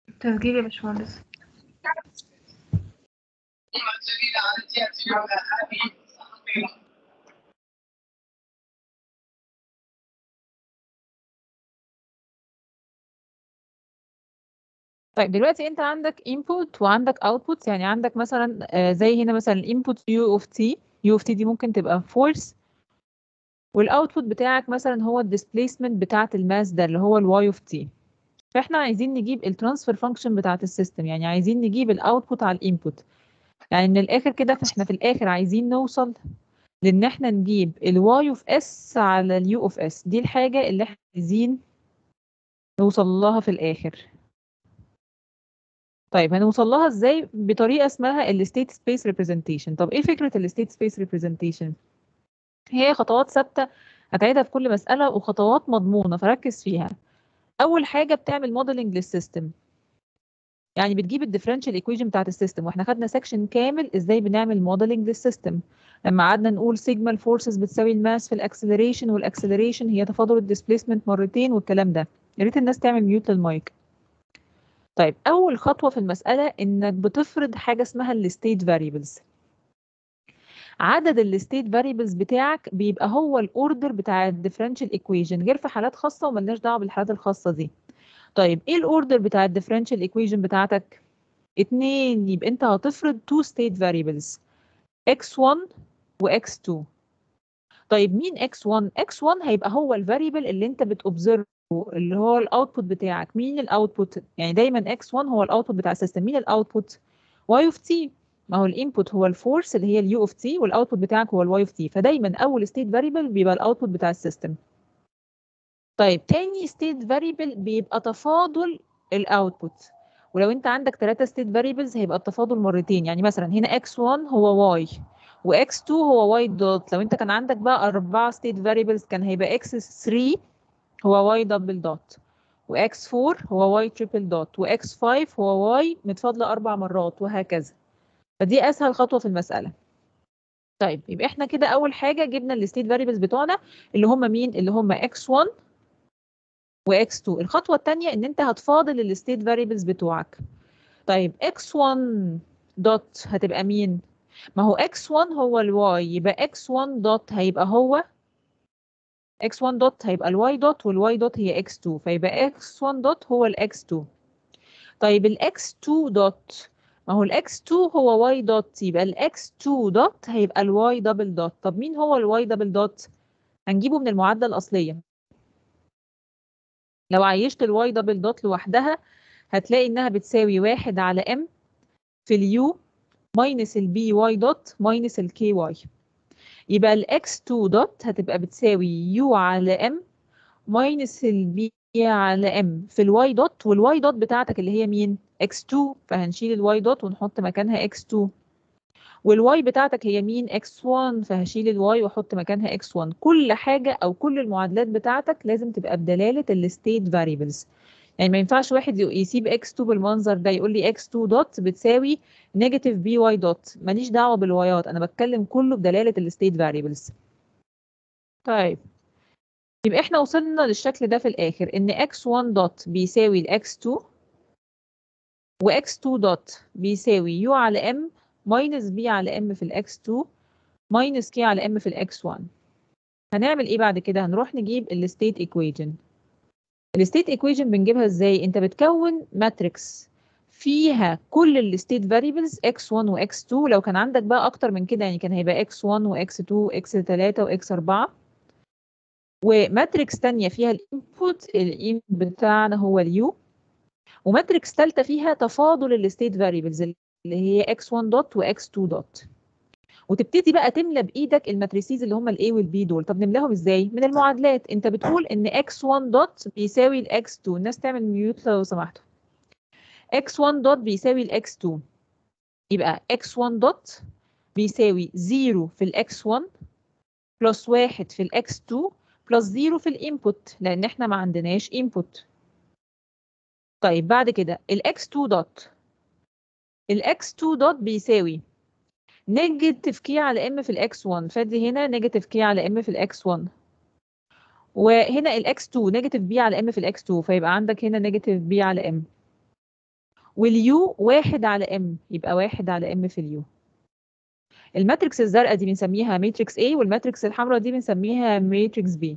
تسجيل يا باشمهندس طيب دلوقتي انت عندك input وعندك output يعني عندك مثلا آه، زي هنا مثلا input u of t u of t دي ممكن تبقى force والاوتبوت بتاعك مثلا هو الديسبيسمنت بتاعت الماس ده اللي هو ال y of t فاحنا عايزين نجيب الترانسفير فانكشن بتاعت السيستم يعني عايزين نجيب الاوتبوت على الانبوت يعني من الاخر كده فاحنا في الاخر عايزين نوصل لان احنا نجيب ال y of s على ال u of s دي الحاجة اللي احنا عايزين نوصل لها في الاخر طيب هنوصل لها ازاي بطريقه اسمها الستيت سبيس ريبريزنتيشن طب ايه فكره الستيت سبيس ريبريزنتيشن هي خطوات ثابته هتعيدها في كل مساله وخطوات مضمونه فركز فيها اول حاجه بتعمل موديلنج للسيستم يعني بتجيب الديفرنشال ايكويشن بتاعت السيستم واحنا خدنا سيكشن كامل ازاي بنعمل موديلنج للسيستم لما قعدنا نقول سيجما الفورسز بتساوي الماس في الاكسلريشن والاكسلريشن هي تفاضل الديسبيسمنت مرتين والكلام ده يا ريت الناس تعمل ميوت للمايك طيب اول خطوه في المساله انك بتفرض حاجه اسمها الستيت فاريبلز عدد الستيت فاريبلز بتاعك بيبقى هو الاوردر بتاع الديفرنشال ايكويشن غير في حالات خاصه وملناش دعوه بالحالات الخاصه دي طيب ايه الاوردر بتاع الديفرنشال ايكويشن بتاعتك اتنين يبقى انت هتفرض two state variables x1 و x2 طيب مين x1 x1 هيبقى هو الفاريبل اللي انت بتوبزرف اللي هو الاوتبوت بتاعك مين الاوتبوت يعني دايما x1 هو الاوتبوت بتاع السيستم مين الاوتبوت y of t ما هو الانبوت هو الفورس اللي هي اليو اوف تي والاوتبوت بتاعك هو الواي اوف تي فدايما اول ستيت فاريبل بيبقى الاوتبوت بتاع السيستم طيب تاني ستيت فاريبل بيبقى تفاضل الاوتبوت ولو انت عندك ثلاثة ستيت فاريبلز هيبقى التفاضل مرتين يعني مثلا هنا x1 هو y وx2 هو y دوت لو انت كان عندك بقى أربعة ستيت فاريبلز كان هيبقى x3 هو y دبل دوت وx4 هو y تريبل دوت وx5 هو y متفاضلة أربع مرات وهكذا فدي أسهل خطوة في المسألة طيب يبقى احنا كده أول حاجة جبنا الستيت فاريبلز بتوعنا اللي هم مين؟ اللي هم x1 وx2 الخطوة التانية إن أنت هتفاضل الستيت فاريبلز بتوعك طيب x1 دوت هتبقى مين؟ ما هو x1 هو الواي يبقى x1 دوت هيبقى هو x1 دوت هيبقى الواي دوت والواي دوت هي x2 فيبقى x1 دوت هو الx2 طيب الx2 دوت ما هو الx2 هو y دوت يبقى الx2 دوت هيبقى الواي دبل دوت طب مين هو الواي دبل دوت هنجيبه من المعادلة الأصلية لو عيشت الواي دبل دوت لوحدها هتلاقي إنها بتساوي واحد على m في اليو ماينس البي واي دوت ماينس الكي واي يبقى الاكس 2 دوت هتبقى بتساوي يو على ام ماينس البي على ام في الواي دوت والواي دوت بتاعتك اللي هي مين اكس 2 فهنشيل الواي دوت ونحط مكانها اكس 2 والواي بتاعتك هي مين اكس 1 فهشيل الواي واحط مكانها اكس 1 كل حاجه او كل المعادلات بتاعتك لازم تبقى بدلاله الستيت فاريبلز يعني ما ينفعش واحد يسيب x2 بالمنظر ده يقول لي x2 دوت بتساوي نيجاتيف بي واي دوت ماليش دعوه بالوايات انا بتكلم كله بدلاله الستيت فاريبلز طيب يبقى احنا وصلنا للشكل ده في الاخر ان x1 دوت بيساوي ال x2 و x2 دوت بيساوي u على m ماينس b على m في ال x2 ماينس k على m في ال x1 هنعمل ايه بعد كده هنروح نجيب الستيت ايكويشن الستيت ايكويشن بنجيبها ازاي انت بتكون ماتريكس فيها كل الستيت فاريبلز x1 وx2 لو كان عندك بقى اكتر من كده يعني كان هيبقى x1 وx2 x3 وx4 وماتريكس تانية فيها الانبوت الانبوت بتاعنا هو اليو وماتريكس تالتة فيها تفاضل الستيت فاريبلز اللي هي x1 دوت وx2 دوت وتبتدي بقى تملى بايدك الماتريسيز اللي هم الاي والبي دول طب نملاهم ازاي من المعادلات انت بتقول ان x1 دوت بيساوي الاكس 2 الناس تعمل ميوت لو سمحتوا x1 دوت بيساوي الاكس 2 يبقى x1 دوت بيساوي 0 في الاكس 1 بلس 1 في الاكس 2 بلس 0 في الانبوت لان احنا ما عندناش انبوت طيب بعد كده الاكس 2 دوت الاكس 2 دوت بيساوي نيجاتيف كي على ام في الاكس 1 فادي هنا نيجاتيف كي على ام في الاكس 1 وهنا الاكس 2 نيجاتيف بي على ام في الاكس 2 فيبقى عندك هنا نيجاتيف بي على ام واليو واحد على ام يبقى واحد على ام في اليو الماتريكس الزرقاء دي بنسميها ماتريكس A والماتريكس الحمراء دي بنسميها ماتريكس B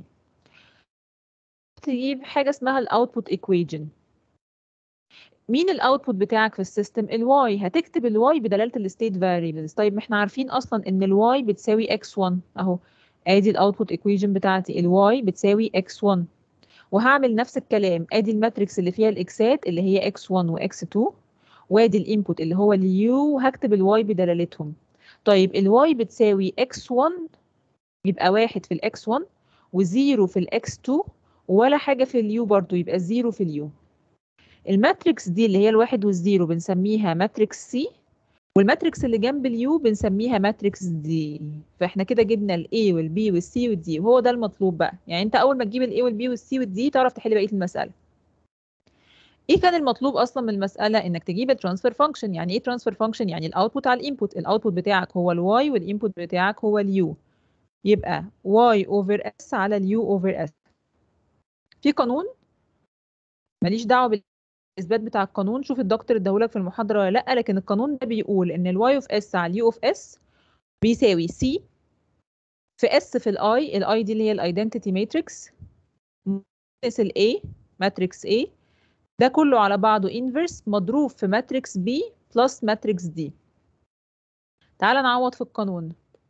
تجيب حاجة اسمها الاوتبوت ايكويجن مين الاوتبوت بتاعك في السيستم الواي هتكتب الواي بدلاله الستيت فاريبلز طيب ما احنا عارفين اصلا ان الواي بتساوي x1 اهو ادي الاوتبوت ايكويجن بتاعتي الواي بتساوي x1 وهعمل نفس الكلام ادي الماتريكس اللي فيها الاكسات اللي هي x1 وx2 وادي الانبوت اللي هو اليو هكتب الواي بدلالتهم طيب الواي بتساوي x1 يبقى واحد في الاكس 1 وزيرو في الاكس 2 ولا حاجة في اليو برضو يبقى زيرو في اليو الماتريكس دي اللي هي الواحد والزيرو بنسميها ماتريكس سي والماتريكس اللي جنب اليو بنسميها ماتريكس دي فاحنا كده جبنا الاي والبي والسي والدي وهو ده المطلوب بقى يعني انت اول ما تجيب الاي والبي والسي والدي تعرف تحل بقيه المساله ايه كان المطلوب اصلا من المساله انك تجيب الترانسفير فانكشن يعني ايه ترانسفير فانكشن يعني الاوتبوت على الانبوت الاوتبوت بتاعك هو الواي والانبوت بتاعك هو اليو يبقى y over s على اليو over s في قانون ماليش دعوه بالاثبات بتاع القانون شوف الدكتور اداهولك في المحاضره ولا لا لكن القانون ده بيقول ان الواي اوف اس على اليو اوف اس بيساوي سي في اس في الاي الاي دي اللي هي الايدنتيتي ماتريكس ماينس الاي ماتريكس A ده كله على بعضه انفرس مضروب في ماتريكس B بلس ماتريكس D تعال نعوض في القانون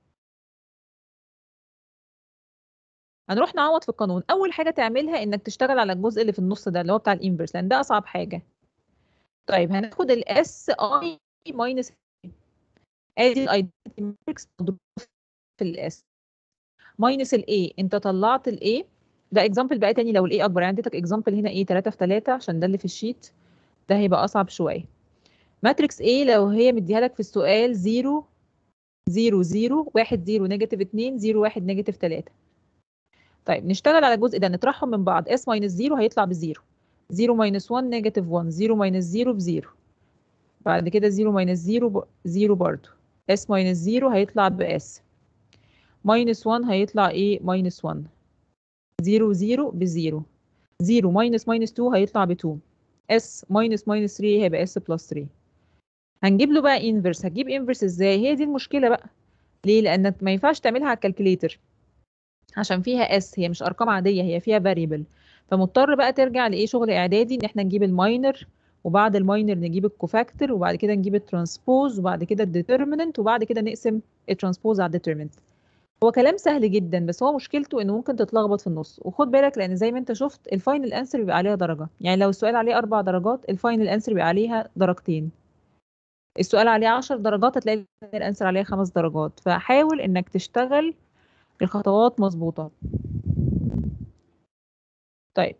هنروح نعوض في القانون اول حاجه تعملها انك تشتغل على الجزء اللي في النص ده اللي هو بتاع الانفرس لان ده اصعب حاجه طيب هناخد الاس اي ماينس ادي الايدنتيتي ماتريكس مضروب في الاس ماينس الاي انت طلعت الاي ده اكزامبل بقى تاني لو الاي اكبر يعني اديتك اكزامبل هنا ايه 3 في 3 عشان ده اللي في الشيت ده هيبقى اصعب شويه ماتريكس A لو هي مديها لك في السؤال 0 0 0 1 0 نيجاتيف 2 0 1 نيجاتيف 3 طيب نشتغل على الجزء ده نطرحهم من بعض s ماينس 0 هيطلع بزيرو 0 ماينس 1 نيجاتيف 1 0 ماينس 0 بزيرو بعد كده 0 ماينس 0 ب... 0 برضه s ماينس 0 هيطلع ب s ماينس 1 هيطلع ايه ماينس 1 0 0 بزيرو 0 ماينس ماينس 2 هيطلع ب 2 s ماينس ماينس 3 هيبقى s بلس 3 هنجيب له بقى انفرس هتجيب انفرس ازاي هي دي المشكله بقى ليه لانك ما ينفعش تعملها على الكالكوليتر عشان فيها اس هي مش ارقام عاديه هي فيها فاريبل فمضطر بقى ترجع لايه شغل اعدادي ان احنا نجيب الماينر وبعد الماينر نجيب الكوفاكتور وبعد كده نجيب الترانسبوز وبعد كده الديترميننت وبعد كده نقسم الترانسبوز على الديترميننت هو كلام سهل جدا بس هو مشكلته انه ممكن تتلخبط في النص وخد بالك لان زي ما انت شفت الفاينل انسر بيبقى عليها درجه يعني لو السؤال عليه اربع درجات الفاينل انسر بيبقى عليها درجتين السؤال عليه 10 درجات هتلاقي الانسر عليه خمس درجات فحاول انك تشتغل الخطوات مظبوطة طيب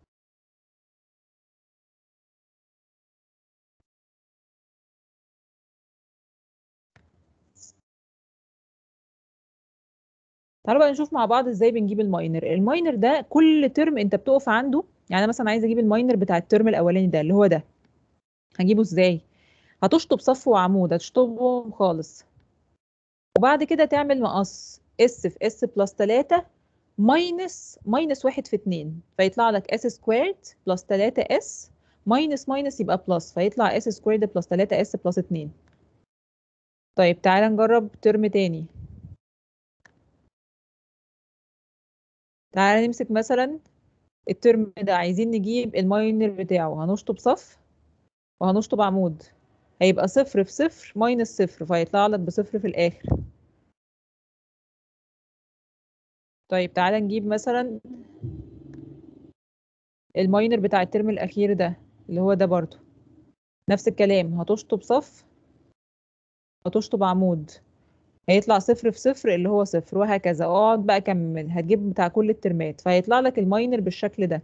تعالوا بقى نشوف مع بعض ازاي بنجيب الماينر الماينر ده كل ترم انت بتقف عنده يعني انا مثلا عايزه اجيب الماينر بتاع الترم الاولاني ده اللي هو ده هجيبه ازاي هتشطب صف وعمود هتشطبهم خالص وبعد كده تعمل مقص اس في اس بلس 3 ماينس ماينس 1 في 2 فيطلع لك اس سكويرد بلس 3 اس ماينس ماينس يبقى بلس فيطلع اس سكويرد بلس 3 اس بلس 2 طيب تعالى نجرب ترم تاني تعالى نمسك مثلا الترم ده عايزين نجيب الماينر بتاعه هنشطب صف وهنشطب عمود هيبقى صفر في صفر ماينس صفر فهيطلع لك بصفر في الآخر طيب تعالى نجيب مثلا الماينر بتاع الترم الأخير ده اللي هو ده برضو نفس الكلام هتشطب صف هتشطب عمود هيطلع صفر في صفر اللي هو صفر وهكذا اقعد بقى كمل هتجيب بتاع كل الترمات فهيطلع لك الماينر بالشكل ده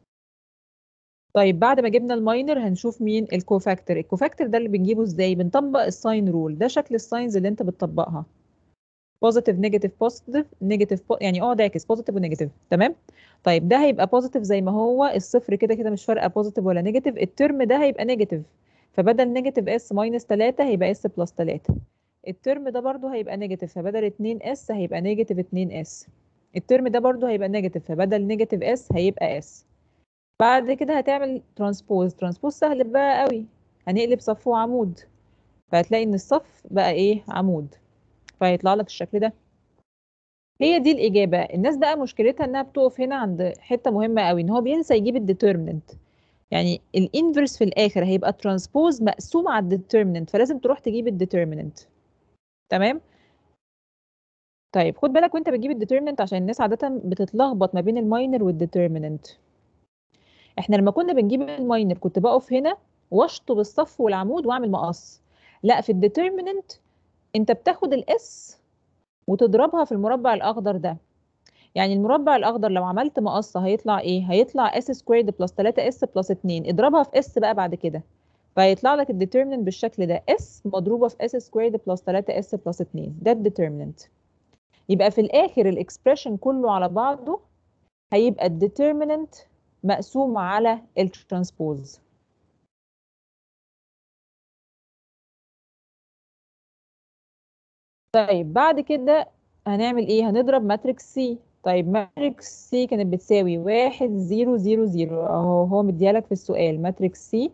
طيب بعد ما جبنا الماينر هنشوف مين الكوفاكتور الكوفاكتور ده اللي بنجيبه ازاي بنطبق الساين رول ده شكل الساينز اللي انت بتطبقها بوزيتيف نيجاتيف بوزيتيف نيجاتيف يعني اقعد اعكس بوزيتيف ونيجاتيف تمام طيب ده هيبقى بوزيتيف زي ما هو الصفر كده كده مش فارقه بوزيتيف ولا نيجاتيف الترم ده هيبقى نيجاتيف فبدل نيجاتيف اس ماينس 3 هيبقى اس بلس 3 الترم ده برضو هيبقى نيجاتيف فبدل 2 اس هيبقى نيجاتيف 2 اس الترم ده برضو هيبقى نيجاتيف فبدل نيجاتيف اس هيبقى اس بعد كده هتعمل ترانسبوز ترانسبوز سهل بقى قوي هنقلب صف وعمود فهتلاقي ان الصف بقى ايه عمود فهيطلع لك الشكل ده هي دي الإجابة الناس بقى مشكلتها إنها بتقف هنا عند حتة مهمة قوي إن هو بينسى يجيب الديترمننت يعني الانفرس في الآخر هيبقى ترانسبوز مقسوم على الديترمننت فلازم تروح تجيب الديترمننت تمام طيب خد بالك وانت بتجيب الديترمننت عشان الناس عادة بتتلخبط ما بين الماينر والديترمننت احنا لما كنا بنجيب الماينر كنت بقف هنا واشطب الصف والعمود واعمل مقص لا في الديترمننت انت بتاخد الاس وتضربها في المربع الاخضر ده يعني المربع الاخضر لو عملت مقصه هيطلع ايه هيطلع اس سكويرد بلس 3 اس بلس 2 اضربها في اس بقى بعد كده فهيطلع لك الديترمننت بالشكل ده اس مضروبه في اس سكويرد بلس 3 اس بلس 2 ده الديترمننت يبقى في الاخر الاكسبريشن كله على بعضه هيبقى الديترمننت مقسوم على الترانسبوز طيب بعد كده هنعمل ايه هنضرب ماتريكس سي طيب ماتريكس سي كانت بتساوي واحد زيرو زيرو زيرو اهو هو مديالك في السؤال ماتريكس سي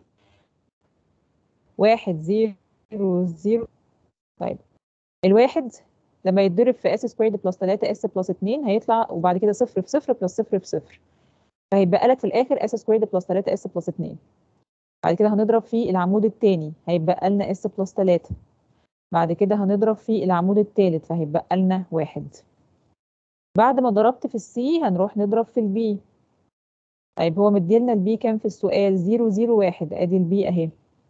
واحد زيرو زيرو طيب الواحد لما يتضرب في اس سكويرد بلس 3 اس بلس 2 هيطلع وبعد كده صفر في صفر بلس صفر في صفر فهيبقى لك في الاخر اس سكويرد بلس 3 اس بلس 2 بعد كده هنضرب في العمود الثاني هيبقى لنا اس بلس 3 بعد كده هنضرب في العمود الثالث فهيبقى لنا واحد بعد ما ضربت في السي هنروح نضرب في البي طيب هو مديلنا البي كام في السؤال زيرو زيرو واحد ادي البي اهي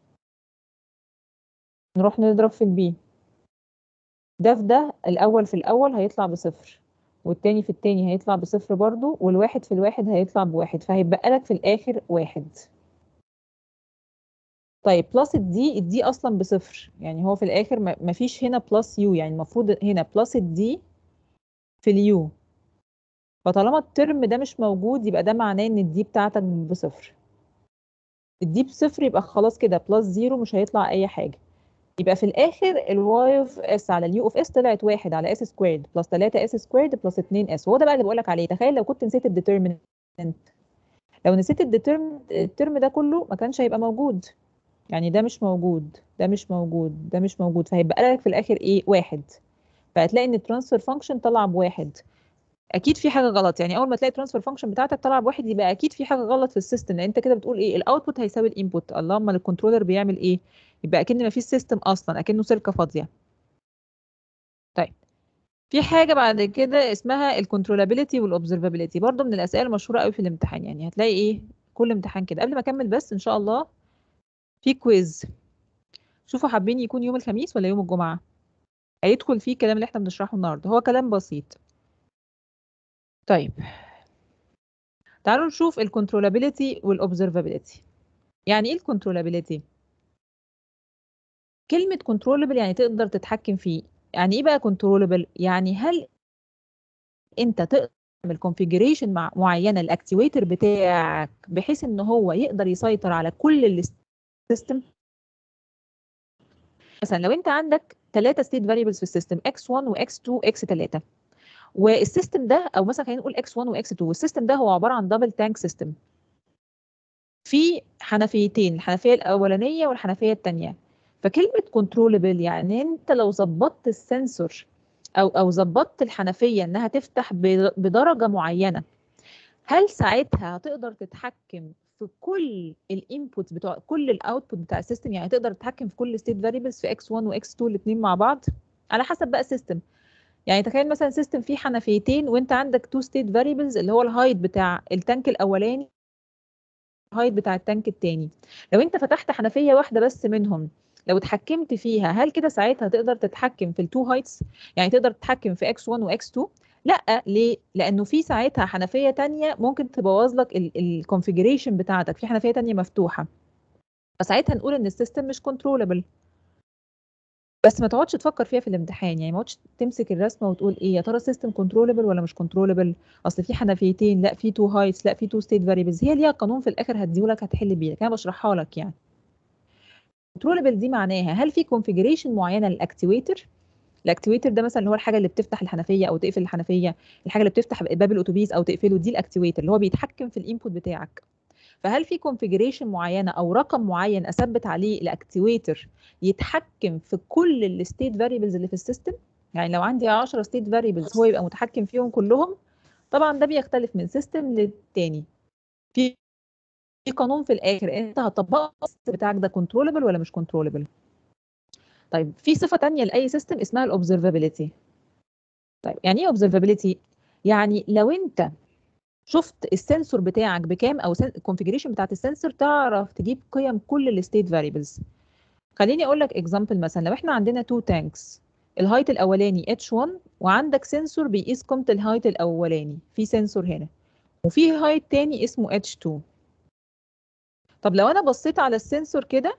نروح نضرب في البي ده في ده الاول في الاول هيطلع بصفر والتاني في التاني هيطلع بصفر برضو والواحد في الواحد هيطلع بواحد فهيبقى لك في الاخر واحد طيب بلس الدي الدي اصلا بصفر يعني هو في الاخر ما فيش هنا بلس يو يعني المفروض هنا بلس الدي في اليو فطالما الترم ده مش موجود يبقى ده معناه ان الدي بتاعتك بصفر الدي بصفر يبقى خلاص كده بلس زيرو مش هيطلع اي حاجه يبقى في الاخر الواي اوف اس على اليو اوف اس طلعت واحد على اس سكويرد بلس 3 اس سكويرد بلس 2 اس وهو ده بقى اللي بقول لك عليه تخيل لو كنت نسيت الديترمننت لو نسيت الديترمنت الترم ده كله ما كانش هيبقى موجود يعني ده مش موجود ده مش موجود ده مش موجود فهيبقى لك في الاخر ايه واحد فهتلاقي ان الترانسفير فانكشن طلع بواحد اكيد في حاجه غلط يعني اول ما تلاقي الترانسفير فانكشن بتاعتك طلع بواحد يبقى اكيد في حاجه غلط في السيستم لان انت كده بتقول ايه الاوتبوت هيساوي الانبوت اللهم الكنترولر بيعمل ايه يبقى اكن ما فيش سيستم اصلا اكنه سلكه فاضيه طيب في حاجه بعد كده اسمها الكنترولابيلتي والاوبزرفابيلتي برضو من الاسئله المشهوره قوي في الامتحان يعني هتلاقي ايه كل امتحان كده قبل ما اكمل بس ان شاء الله في كويز شوفوا حابين يكون يوم الخميس ولا يوم الجمعه هيدخل فيه الكلام اللي احنا بنشرحه النهارده هو كلام بسيط طيب تعالوا نشوف الكنترولابيلتي والاوبزرفابيلتي يعني ايه الكنترولابيلتي كلمة controllable يعني تقدر تتحكم فيه يعني ايه بقى controllable يعني هل انت تقدر تعمل configuration مع معينة للاكتويتر بتاعك بحيث ان هو يقدر يسيطر على كل السيستم مثلا لو انت عندك ثلاثة state variables في السيستم x1 وx2 x3 والسيستم ده او مثلا خلينا نقول x1 وx2 والسيستم ده هو عبارة عن دبل تانك سيستم في حنفيتين الحنفية الأولانية والحنفية الثانية فكلمة كنترولبل يعني انت لو ظبطت السنسور او او ظبطت الحنفيه انها تفتح بدرجه معينه هل ساعتها هتقدر تتحكم في كل الانبوتس بتوع كل الاوتبوت بتاع السيستم يعني تقدر تتحكم في كل ستيت فاريبلز في x1 وx2 الاثنين مع بعض على حسب بقى السيستم يعني تخيل مثلا سيستم فيه حنفيتين وانت عندك تو ستيت فاريبلز اللي هو الهايت بتاع التانك الاولاني الهايت بتاع التانك الثاني لو انت فتحت حنفيه واحده بس منهم لو اتحكمت فيها هل كده ساعتها تقدر تتحكم في التو هايتس يعني تقدر تتحكم في x1 وx2 لا ليه لانه في ساعتها حنفيه تانية ممكن تبوظ لك الكونفيجريشن بتاعتك في حنفيه تانية مفتوحه فساعتها نقول ان السيستم مش كنترولبل بس ما تقعدش تفكر فيها في الامتحان يعني ما تقعدش تمسك الرسمه وتقول ايه يا ترى السيستم كنترولبل ولا مش كنترولبل اصل في حنفيتين لا في تو هايتس لا في تو ستيت فاريبلز هي ليها قانون في الاخر هديهولك هتحل بيه انا بشرحها لك يعني كنترولبل دي معناها هل في كونفيجريشن معينه للاكتويتر الاكتويتر ده مثلا اللي هو الحاجه اللي بتفتح الحنفيه او تقفل الحنفيه الحاجه اللي بتفتح باب الاتوبيس او تقفله دي الاكتويتر اللي هو بيتحكم في الانبوت بتاعك فهل في كونفيجريشن معينه او رقم معين اثبت عليه الاكتويتر يتحكم في كل الستيت فاريبلز اللي في السيستم يعني لو عندي 10 ستيت فاريبلز هو يبقى متحكم فيهم كلهم طبعا ده بيختلف من سيستم للتاني في في قانون في الاخر انت هتطبقه بتاعك ده كنترولبل ولا مش كنترولبل طيب في صفه تانية لاي سيستم اسمها الاوبزرفابيلتي طيب يعني ايه اوبزرفابيلتي يعني لو انت شفت السنسور بتاعك بكام او الكونفيجريشن بتاعت السنسور تعرف تجيب قيم كل الستيت فاريبلز خليني اقول لك اكزامبل مثلا لو احنا عندنا تو تانكس الهايت الاولاني H1 وعندك سنسور بيقيس قيمه الهايت الاولاني في سنسور هنا وفي هايت تاني اسمه H2 طب لو انا بصيت على السنسور كده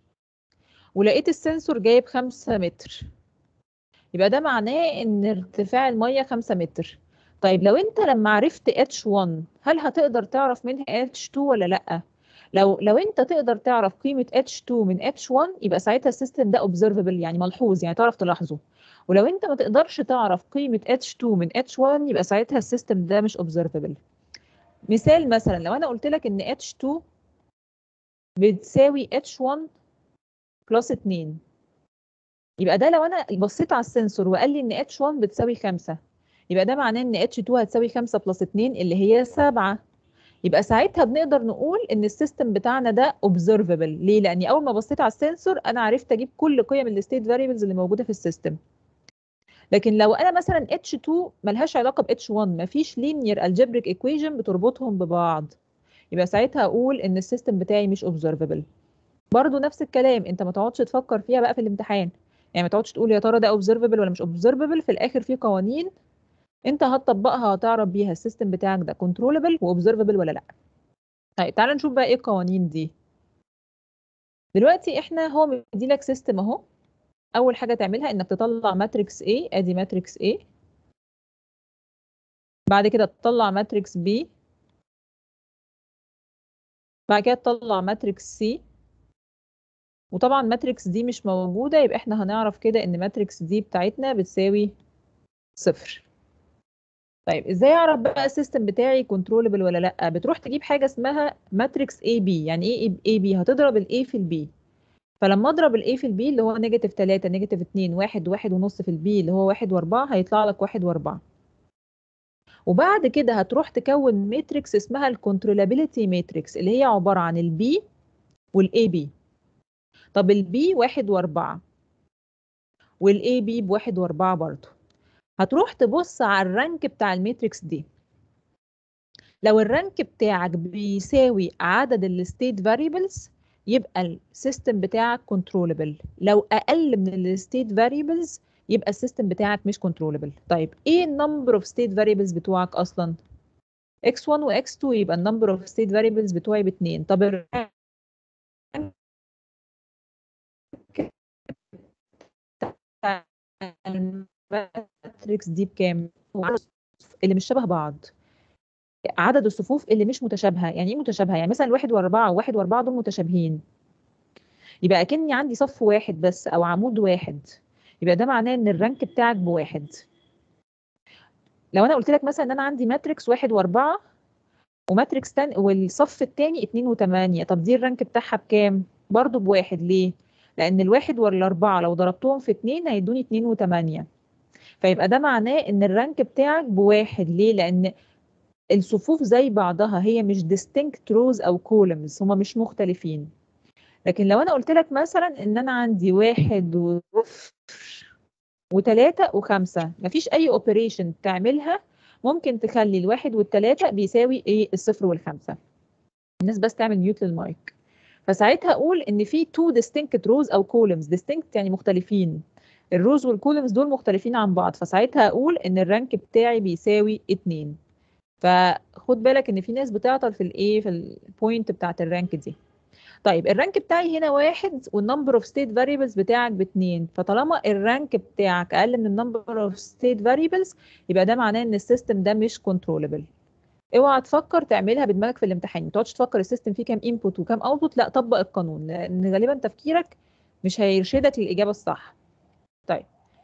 ولقيت السنسور جايب 5 متر يبقى ده معناه ان ارتفاع الميه 5 متر طيب لو انت لما عرفت H1 هل هتقدر تعرف منها H2 ولا لا لو لو انت تقدر تعرف قيمه H2 من H1 يبقى ساعتها السيستم ده observable يعني ملحوظ يعني تعرف تلاحظه ولو انت ما تقدرش تعرف قيمه H2 من H1 يبقى ساعتها السيستم ده مش observable مثال مثلا لو انا قلت لك ان H2 بتساوي H1 بلس 2 يبقى ده لو انا بصيت على السنسور وقال لي ان H1 بتساوي 5 يبقى ده معناه ان H2 هتساوي 5 بلس 2 اللي هي 7 يبقى ساعتها بنقدر نقول ان السيستم بتاعنا ده observable ليه لاني اول ما بصيت على السنسور انا عرفت اجيب كل قيم الستيت فاريبلز اللي موجوده في السيستم لكن لو انا مثلا H2 ملهاش علاقه ب H1 مفيش linear algebraic equation بتربطهم ببعض يبقى ساعتها اقول ان السيستم بتاعي مش observable برضو نفس الكلام انت ما تقعدش تفكر فيها بقى في الامتحان يعني ما تقعدش تقول يا ترى ده observable ولا مش observable في الاخر في قوانين انت هتطبقها هتعرف بيها السيستم بتاعك ده controllable وobservable ولا لا طيب تعال نشوف بقى ايه القوانين دي دلوقتي احنا هو مديلك سيستم اهو اول حاجه تعملها انك تطلع ماتريكس A ادي ماتريكس A بعد كده تطلع ماتريكس B بعد كده تطلع ماتريكس C وطبعا ماتريكس دي مش موجوده يبقى احنا هنعرف كده ان ماتريكس دي بتاعتنا بتساوي صفر طيب ازاي اعرف بقى السيستم بتاعي كنترولبل ولا لا بتروح تجيب حاجه اسمها ماتريكس اي بي يعني ايه اي بي هتضرب الاي في البي فلما اضرب الاي في البي اللي هو نيجاتيف 3 نيجاتيف 2 1 1 ونص في البي اللي هو 1 و4 هيطلع لك 1 و4 وبعد كده هتروح تكون ماتريكس اسمها الكنترولابيلتي ماتريكس اللي هي عباره عن البي والاي بي طب البي 1 و4 والاي بي بواحد و4 برضه هتروح تبص على الرانك بتاع الماتريكس دي لو الرانك بتاعك بيساوي عدد الستيت فاريبلز يبقى السيستم بتاعك كنترولبل لو اقل من الستيت فاريبلز يبقى السيستم بتاعك مش كنترولبل طيب ايه النمبر اوف ستيت فاريبلز بتوعك اصلا x1 و x2 يبقى النمبر اوف ستيت فاريبلز بتوعي باتنين طب الرانك الماتريكس دي بكام اللي مش شبه بعض عدد الصفوف اللي مش متشابهه يعني ايه متشابهه يعني مثلا الواحد واربعه وواحد واربعه دول متشابهين يبقى اكني عندي صف واحد بس او عمود واحد يبقى ده معناه ان الرانك بتاعك بواحد لو انا قلت لك مثلا ان انا عندي ماتريكس واحد واربعه وماتريكس تاني والصف التاني اتنين وتمانية طب دي الرانك بتاعها بكام؟ برضه بواحد ليه؟ لأن الواحد والأربعة لو ضربتهم في اتنين هيدوني اتنين وتمانية فيبقى ده معناه إن الرانك بتاعك بواحد ليه؟ لأن الصفوف زي بعضها هي مش distinct rows أو columns هما مش مختلفين لكن لو أنا قلت لك مثلا إن أنا عندي واحد وصفر وتلاتة وخمسة مفيش أي اوبريشن تعملها ممكن تخلي الواحد والتلاتة بيساوي ايه الصفر والخمسة الناس بس تعمل ميوت للمايك فساعتها اقول ان في تو distinct rows او columns distinct يعني مختلفين الروز والكولمز دول مختلفين عن بعض فساعتها اقول ان الرانك بتاعي بيساوي اتنين فخد بالك ان في ناس بتعطل في الايه في البوينت بتاعت الرانك دي طيب الرانك بتاعي هنا واحد والنمبر اوف ستيت فاريبلز بتاعك باتنين فطالما الرانك بتاعك اقل من النمبر اوف ستيت فاريبلز يبقى ده معناه ان السيستم ده مش كنترولبل اوعى تفكر تعملها بدماغك في الامتحان ما تقعدش تفكر السيستم فيه كام انبوت وكام اوتبوت لا طبق القانون لان غالبا تفكيرك مش هيرشدك للاجابه الصح طيب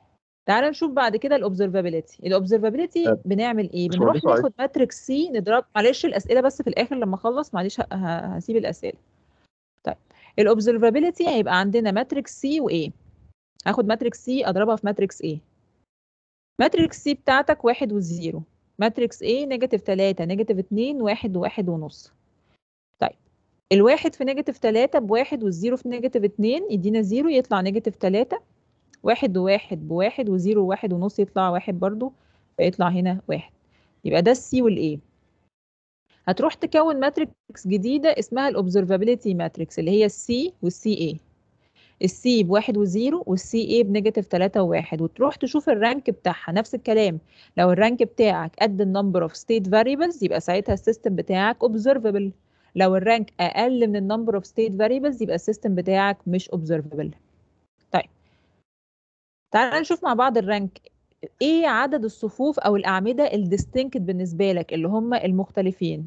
تعال نشوف بعد كده الاوبزرفابيلتي الاوبزرفابيلتي طب، بنعمل ايه مش بنروح مهندس عايز- ناخد ماتريكس سي نضرب معلش الاسئله بس في الاخر لما اخلص معلش ه- ه- هسيب الاسئله طيب الاوبزرفابيلتي هيبقى عندنا ماتريكس سي وايه هاخد ماتريكس سي اضربها في ماتريكس ايه ماتريكس سي بتاعتك واحد وزيرو ماتريكس ايه نيجاتيف تلاتة نيجاتيف اتنين واحد وواحد ونص طيب الواحد في نيجاتيف تلاتة بواحد والزيرو في نيجاتيف اتنين يدينا زيرو يطلع نيجاتيف تلاتة واحد وواحد بواحد وزيرو وواحد ونص يطلع واحد برضو فيطلع هنا واحد يبقى ده السي والايه هتروح تكون ماتريكس جديدة اسمها الأوبزرفابيلتي ماتريكس اللي هي السي والسي اي السي بواحد وزيرو والسي اي بنيجاتيف تلاتة وواحد وتروح تشوف الرانك بتاعها نفس الكلام لو الرانك بتاعك قد النمبر اوف ستيت فاريبلز يبقى ساعتها السيستم بتاعك observable لو الرانك اقل من النمبر اوف ستيت فاريبلز يبقى السيستم بتاعك مش observable طيب تعال نشوف مع بعض الرانك ايه عدد الصفوف او الاعمده الديستنكت بالنسبه لك اللي هم المختلفين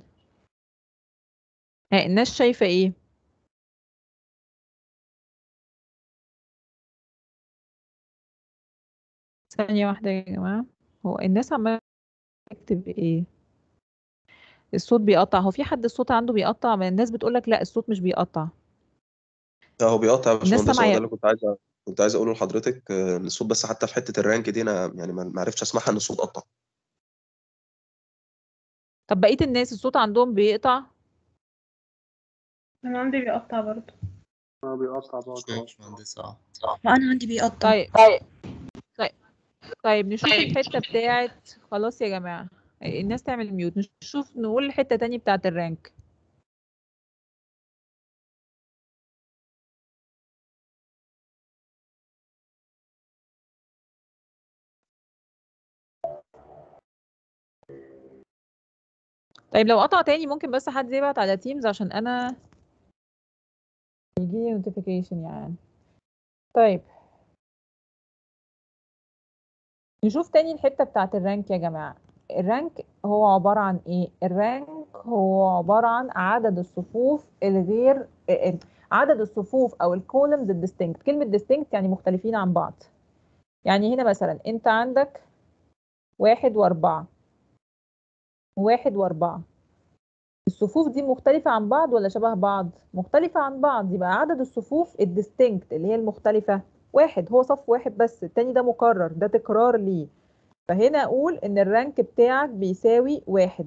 ها الناس شايفه ايه ثانيه واحده يا جماعه هو الناس عماله تكتب ايه الصوت بيقطع هو في حد الصوت عنده بيقطع من الناس بتقول لك لا الصوت مش بيقطع لا هو بيقطع يا الناس باشمهندس هو سامعة ده اللي كنت عايز كنت عايز اقوله لحضرتك آه، ان الصوت بس حتى في حته الرانك دي انا يعني ما ما عرفتش اسمعها ان الصوت قطع طب بقيه الناس الصوت عندهم بيقطع انا عندي بيقطع برضه اه بيقطع برضه يا باشمهندس اه ما انا عندي بيقطع طيب طيب طيب نشوف الحته بتاعت خلاص يا جماعه الناس تعمل ميوت نشوف نقول الحته تاني بتاعت الرانك طيب لو قطع تاني ممكن بس حد يبعت على تيمز عشان انا يجيلي نوتيفيكيشن يعني طيب نشوف تاني الحتة بتاعت الرانك يا جماعة الرانك هو عبارة عن ايه الرانك هو عبارة عن عدد الصفوف الغير اه، عدد الصفوف او الكولمز الديستنكت كلمة ديستنكت يعني مختلفين عن بعض يعني هنا مثلا انت عندك واحد واربعة واحد واربعة الصفوف دي مختلفة عن بعض ولا شبه بعض؟ مختلفة عن بعض يبقى عدد الصفوف الديستنكت اللي هي المختلفة واحد هو صف واحد بس التاني ده مكرر ده تكرار ليه فهنا أقول إن الرانك بتاعك بيساوي واحد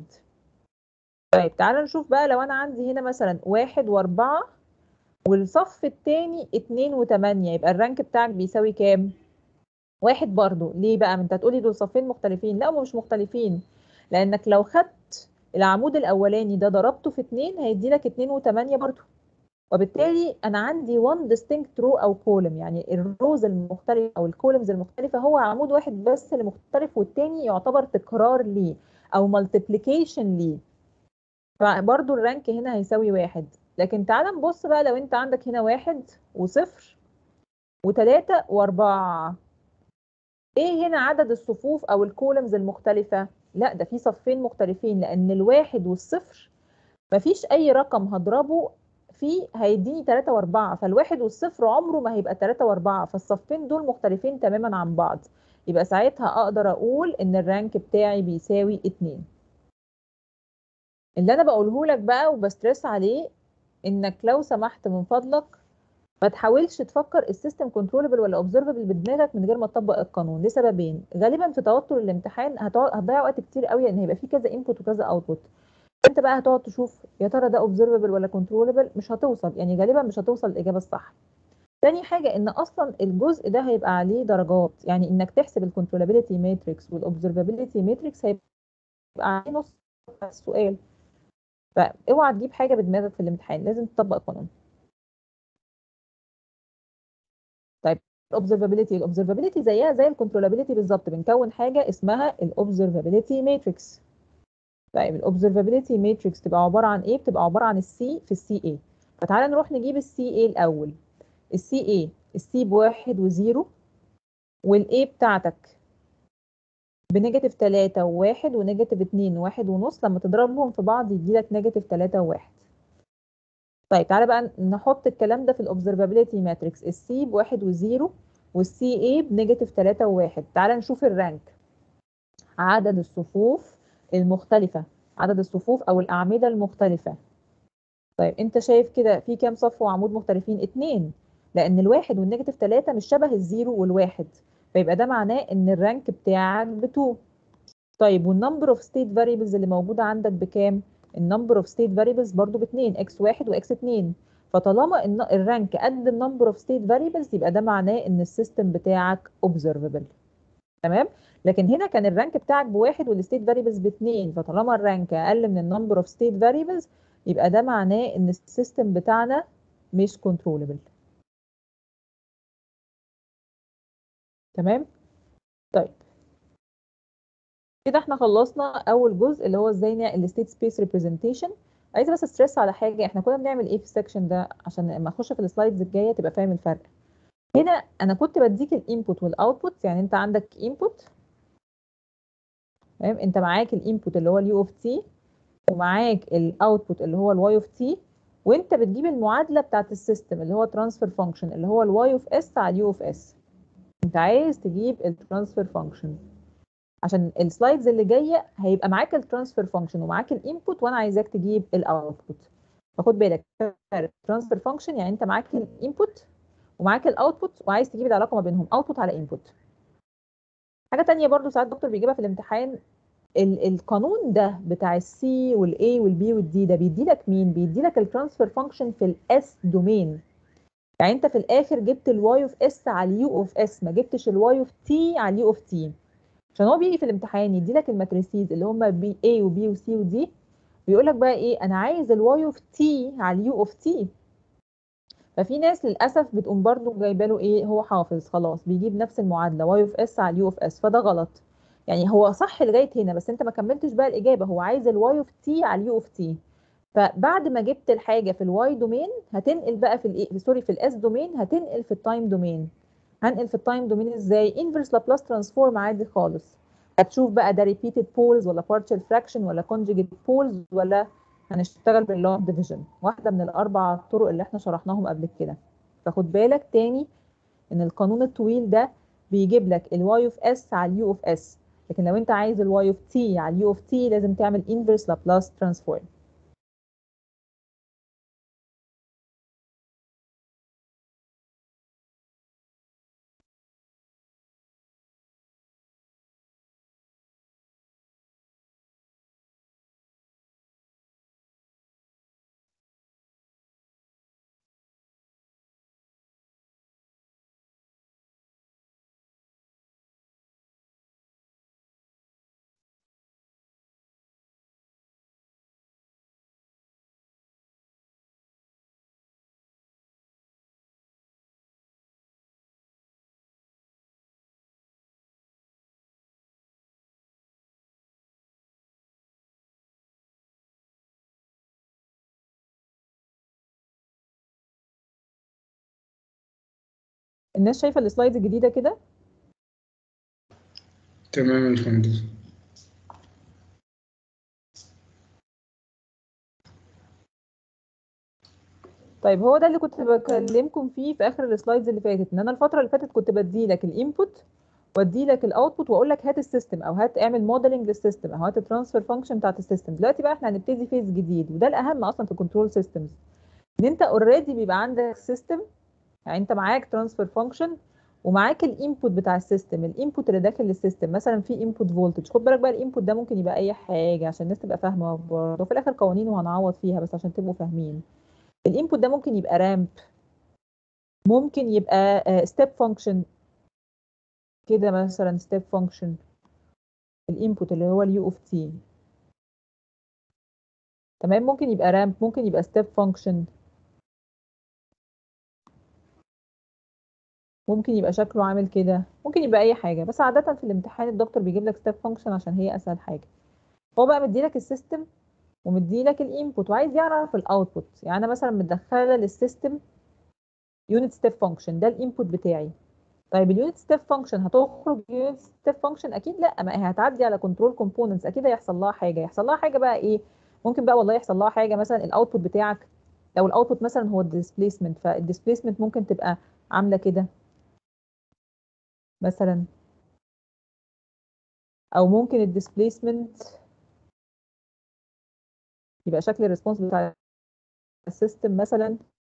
طيب تعالى نشوف بقى لو أنا عندي هنا مثلا واحد وأربعة والصف التاني اتنين وتمانية يبقى الرانك بتاعك بيساوي كام؟ واحد برضو ليه بقى؟ ما انت هتقولي دول صفين مختلفين لا هم مش مختلفين لأنك لو خدت العمود الاولاني ده ضربته في 2 هيدي لك 2 و8 برضه وبالتالي انا عندي one distinct row او column يعني الروز المختلفه او الكولمز المختلفه هو عمود واحد بس اللي مختلف والتاني يعتبر تكرار ليه او multiplication ليه فبرضه الرانك هنا هيساوي واحد لكن تعال نبص بقى لو انت عندك هنا واحد وصفر وتلاتة واربعة ايه هنا عدد الصفوف او الكولمز المختلفة لا ده في صفين مختلفين لان الواحد والصفر مفيش اي رقم هضربه فيه هيديني 3 و4 فالواحد والصفر عمره ما هيبقى 3 و4 فالصفين دول مختلفين تماما عن بعض يبقى ساعتها اقدر اقول ان الرانك بتاعي بيساوي 2 اللي انا بقوله لك بقى وبسترس عليه انك لو سمحت من فضلك ما تحاولش تفكر السيستم كنترولبل ولا اوبزرفبل بدماغك من غير ما تطبق القانون لسببين غالبا في توتر الامتحان هتقعد هتضيع وقت كتير قوي لان هيبقى في كذا انبوت وكذا اوتبوت انت بقى هتقعد تشوف يا ترى ده اوبزرفبل ولا كنترولبل مش هتوصل يعني غالبا مش هتوصل الاجابه الصح تاني حاجه ان اصلا الجزء ده هيبقى عليه درجات يعني انك تحسب الكنترولابيلتي ماتريكس والاوبزرفابيلتي ماتريكس هيبقى عليه نص السؤال فاوعى تجيب حاجه بدماغك في الامتحان لازم تطبق القانون الاوبزرفابيلتي الاوبزرفابيلتي زيها زي الكنترولابيلتي بالظبط بنكون حاجه اسمها الاوبزرفابيلتي ماتريكس طيب الاوبزرفابيلتي ماتريكس تبقى عباره عن ايه بتبقى عباره عن السي في السي اي فتعالى نروح نجيب السي اي الاول السي اي السي بواحد وزيرو والاي بتاعتك بنيجاتيف تلاتة وواحد ونيجاتيف اتنين وواحد ونص لما تضربهم في بعض يديلك نيجاتيف تلاتة وواحد طيب تعالى بقى نحط الكلام ده في الاوبزرفابيلتي ماتريكس السي بواحد وزيرو والسي اي بنيجاتيف 3 و1 تعال نشوف الرانك عدد الصفوف المختلفة عدد الصفوف أو الأعمدة المختلفة طيب أنت شايف كده في كام صف وعمود مختلفين؟ اتنين لأن الواحد والنيجاتيف 3 مش شبه الزيرو والواحد فيبقى ده معناه إن الرانك بتاعك ب 2 طيب والنمبر اوف ستيت فاريبلز اللي موجودة عندك بكام؟ النمبر اوف ستيت فاريبلز برضو باتنين اكس واحد واكس اتنين فطالما ان الرانك قد النمبر اوف ستيت فاريبلز يبقى ده معناه ان السيستم بتاعك observable تمام لكن هنا كان الرانك بتاعك بواحد والستيت فاريبلز باتنين فطالما الرانك اقل من النمبر اوف ستيت فاريبلز يبقى ده معناه ان السيستم بتاعنا مش كنترولبل تمام طيب كده احنا خلصنا اول جزء اللي هو ازاي نعمل الستيت سبيس ريبريزنتيشن عايزه بس استرس على حاجه احنا كنا بنعمل ايه في السكشن ده عشان لما اخش في السلايدز الجايه تبقى فاهم الفرق هنا انا كنت بديك الانبوت والاوتبوت يعني انت عندك انبوت تمام انت معاك الانبوت اللي هو اليو اوف تي ومعاك الاوتبوت اللي هو الواي اوف تي وانت بتجيب المعادله بتاعت السيستم اللي هو ترانسفير فانكشن اللي هو الواي اوف اس على اليو اوف اس انت عايز تجيب الترانسفير فانكشن عشان السلايدز اللي جايه هيبقى معاك الترانسفير فانكشن ومعاك الانبوت وانا عايزاك تجيب الاوتبوت فخد بالك ترانسفير فانكشن يعني انت معاك الانبوت ومعاك الاوتبوت وعايز تجيب العلاقه ما بينهم اوتبوت على انبوت حاجه تانية برضو ساعات الدكتور بيجيبها في الامتحان ال القانون ده بتاع السي والاي والبي والدي ده بيدي لك مين بيدي لك الترانسفير فانكشن في الاس دومين يعني انت في الاخر جبت الواي اوف اس على اليو اوف اس ما جبتش الواي اوف تي على اليو اوف تي عشان هو بيجي في الامتحان يدي لك الماتريسيز اللي هم بي اي وبي وسي ودي بيقول لك بقى ايه انا عايز الواي اوف تي على اليو اوف تي ففي ناس للاسف بتقوم برضو جايبه له ايه هو حافظ خلاص بيجيب نفس المعادله واي اوف اس على اليو اوف اس فده غلط يعني هو صح لغايه هنا بس انت ما كملتش بقى الاجابه هو عايز الواي اوف تي على اليو اوف تي فبعد ما جبت الحاجه في الواي دومين هتنقل بقى في الايه سوري في الاس دومين هتنقل في التايم دومين هنقل في التايم دومين ازاي انفرس لابلاس ترانسفورم عادي خالص هتشوف بقى ده ريبيتد بولز ولا partial فراكشن ولا conjugate بولز ولا هنشتغل باللو ديفيجن واحده من الاربع طرق اللي احنا شرحناهم قبل كده فخد بالك تاني ان القانون الطويل ده بيجيب لك الواي اوف اس على اليو اوف اس لكن لو انت عايز الواي اوف تي على اليو اوف تي لازم تعمل inverse لابلاس ترانسفورم الناس شايفه السلايدز الجديده كده تمام يا باشمهندس طيب هو ده اللي كنت بكلمكم فيه في اخر السلايدز اللي فاتت ان انا الفتره اللي فاتت كنت بدي لك الانبوت وادي لك الاوتبوت واقول لك هات السيستم او هات اعمل موديلنج للسيستم او هات الترانسفير فانكشن بتاعت السيستم دلوقتي بقى احنا هنبتدي فيز جديد وده الاهم اصلا في الكنترول سيستمز ان انت اوريدي بيبقى عندك سيستم يعني انت معاك ترانسفير فانكشن ومعاك الانبوت بتاع السيستم الانبوت اللي داخل السيستم مثلا في انبوت فولتج خد بالك بقى الانبوت ده ممكن يبقى اي حاجه عشان الناس تبقى فاهمه برضه وفي الاخر قوانين وهنعوض فيها بس عشان تبقوا فاهمين الانبوت ده ممكن يبقى رامب ممكن يبقى ستيب فانكشن كده مثلا ستيب فانكشن الانبوت اللي هو اليو اوف تي تمام ممكن يبقى رامب ممكن يبقى ستيب فانكشن ممكن يبقى شكله عامل كده ممكن يبقى اي حاجه بس عاده في الامتحان الدكتور بيجيب لك ستيب فانكشن عشان هي اسهل حاجه هو بقى مديلك السيستم ومديلك الانبوت وعايز يعرف الاوتبوت يعني انا مثلا مدخله للسيستم يونت ستيب فانكشن ده الانبوت بتاعي طيب اليونت ستيب فانكشن هتخرج يونت ستيب فانكشن اكيد لا ما هي هتعدي على كنترول كومبوننتس اكيد هيحصل لها حاجه يحصل لها حاجه بقى ايه ممكن بقى والله يحصل لها حاجه مثلا الاوتبوت بتاعك لو الاوتبوت مثلا هو الديسبيسمنت فالديسبيسمنت ممكن تبقى عامله كده مثلا او ممكن الديسبيسمنت يبقى شكل الريسبونس بتاع السيستم مثلا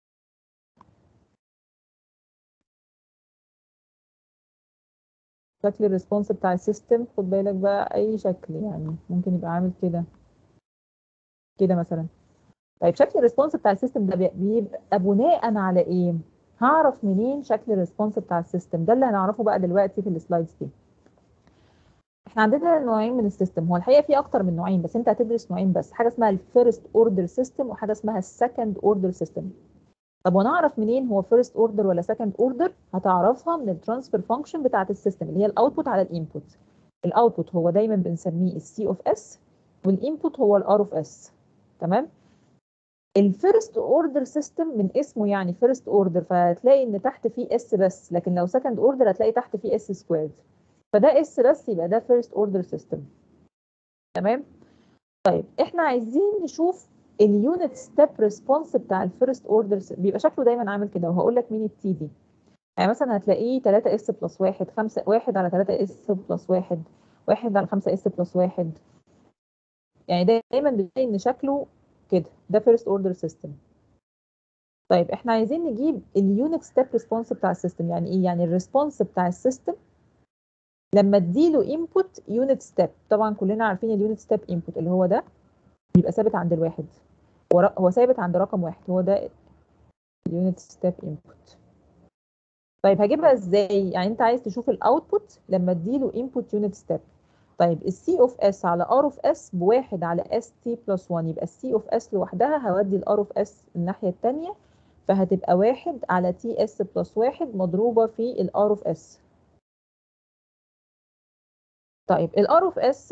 شكل الريسبونس بتاع السيستم خد بالك بقى اي شكل يعني ممكن يبقى عامل كده كده مثلا طيب شكل الريسبونس بتاع السيستم ده بيبقى بناء على ايه هعرف منين شكل الريسبونس بتاع السيستم ده اللي هنعرفه بقى دلوقتي في السلايدز دي احنا عندنا نوعين من السيستم هو الحقيقه في اكتر من نوعين بس انت هتدرس نوعين بس حاجه اسمها الفيرست اوردر سيستم وحاجه اسمها السكند اوردر سيستم طب وانا اعرف منين هو فيرست اوردر ولا سكند اوردر هتعرفها من الترانسفير فانكشن بتاعه السيستم اللي هي الاوتبوت على الانبوت الاوتبوت هو دايما بنسميه السي اوف اس والانبوت هو الار اوف اس تمام الفيرست اوردر سيستم من اسمه يعني فيرست اوردر فهتلاقي ان تحت فيه اس بس لكن لو سكند اوردر هتلاقي تحت فيه اس سكويرد فده اس بس يبقى ده فيرست اوردر سيستم تمام طيب احنا عايزين نشوف اليونت ستيب ريسبونس بتاع الفيرست اوردر بيبقى شكله دايما عامل كده وهقول لك مين التي دي يعني مثلا هتلاقيه 3 اس بلس 1 5 1 على 3 اس بلس 1 1 على 5 اس بلس 1 يعني دايما بتلاقي ان شكله كده ده فيرست اوردر سيستم طيب احنا عايزين نجيب اليونت ستيب ريسبونس بتاع السيستم يعني ايه يعني الريسبونس بتاع السيستم لما اديله انبوت يونت ستيب طبعا كلنا عارفين اليونت ستيب انبوت اللي هو ده بيبقى ثابت عند الواحد هو هو ثابت عند رقم واحد هو ده اليونت ستيب انبوت طيب هجيبها ازاي يعني انت عايز تشوف الاوتبوت لما اديله انبوت يونت ستيب طيب السي اوف اس على ار اوف اس بواحد على اس تي بلس 1 يبقى السي اوف اس لوحدها هودي الار اوف اس الناحيه الثانيه فهتبقى واحد على تي اس بلس واحد مضروبه في الار اوف اس طيب الار اوف اس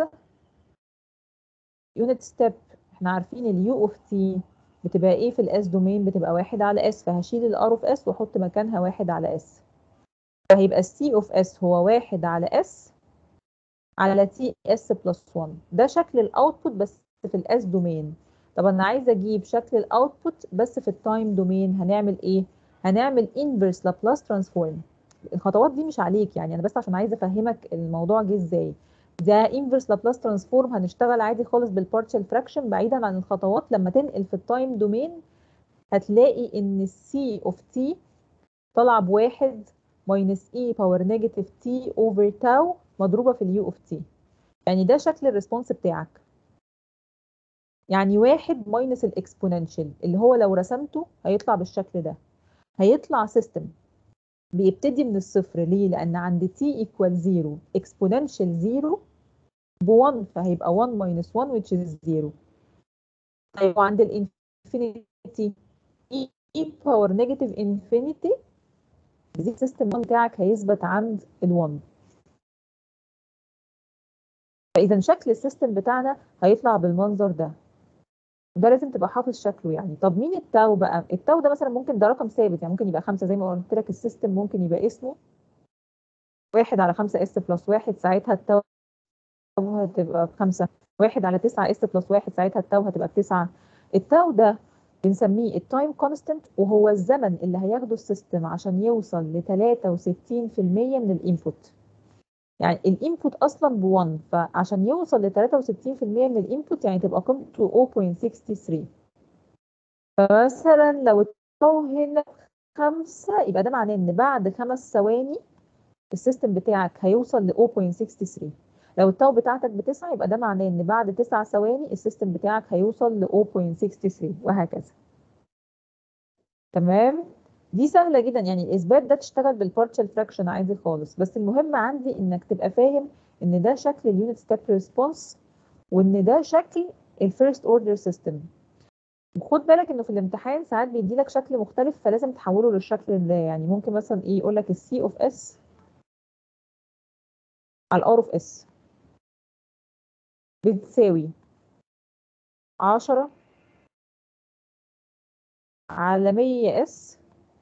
يونت ستيب احنا عارفين اليو اوف تي بتبقى ايه في الاس دومين بتبقى واحد على اس فهشيل الار اوف اس واحط مكانها واحد على اس فهيبقى السي اوف اس هو واحد على اس على تي اس بلس 1 ده شكل الاوتبوت بس في الاس دومين طب انا عايزه اجيب شكل الاوتبوت بس في التايم دومين هنعمل ايه هنعمل انفرس لابلاس ترانسفورم الخطوات دي مش عليك يعني انا بس عشان عايزه افهمك الموضوع جه ازاي ده انفرس لابلاس ترانسفورم هنشتغل عادي خالص بالبارشال فراكشن بعيدا عن الخطوات لما تنقل في التايم دومين هتلاقي ان السي اوف تي طالعه بواحد ماينس اي باور نيجاتيف تي اوفر تاو مضروبه في اليو اوف تي يعني ده شكل الريسبونس بتاعك يعني واحد ماينس الاكسبوننشال اللي هو لو رسمته هيطلع بالشكل ده هيطلع سيستم بيبتدي من الصفر ليه؟ لأن عند t equal 0 exponential 0 ب 1 فهيبقى 1 minus 1 which is 0 طيب وعند الانفينيتي e power negative infinity السيستم بتاعك هيثبت عند ال 1 فإذا شكل السيستم بتاعنا هيطلع بالمنظر ده ده لازم تبقى حافظ شكله يعني طب مين التاو بقى التاو ده مثلا ممكن ده رقم ثابت يعني ممكن يبقى خمسة زي ما قلت لك السيستم ممكن يبقى اسمه واحد على خمسة اس بلس واحد ساعتها التاو هتبقى بخمسة واحد على تسعة اس بلس واحد ساعتها التاو هتبقى بتسعة التاو ده بنسميه التايم كونستنت وهو الزمن اللي هياخده السيستم عشان يوصل ل 63% من الانبوت يعني الانبوت اصلا ب 1 فعشان يوصل ل 63% من الانبوت يعني تبقى قيمته 0.63 فمثلا لو التو هنا خمسة يبقى ده معناه ان بعد خمس ثواني السيستم بتاعك هيوصل ل 0.63 لو التو بتاعتك بتسعة يبقى ده معناه ان بعد تسع ثواني السيستم بتاعك هيوصل ل 0.63 وهكذا تمام دي سهله جدا يعني الاثبات ده تشتغل بالبارشال فراكشن عادي خالص بس المهم عندي انك تبقى فاهم ان ده شكل اليونت ستيب ريسبونس وان ده شكل الفيرست اوردر سيستم وخد بالك انه في الامتحان ساعات بيدي لك شكل مختلف فلازم تحوله للشكل ده يعني ممكن مثلا ايه يقول لك السي اوف اس على الار اوف اس بتساوي 10 على 100 اس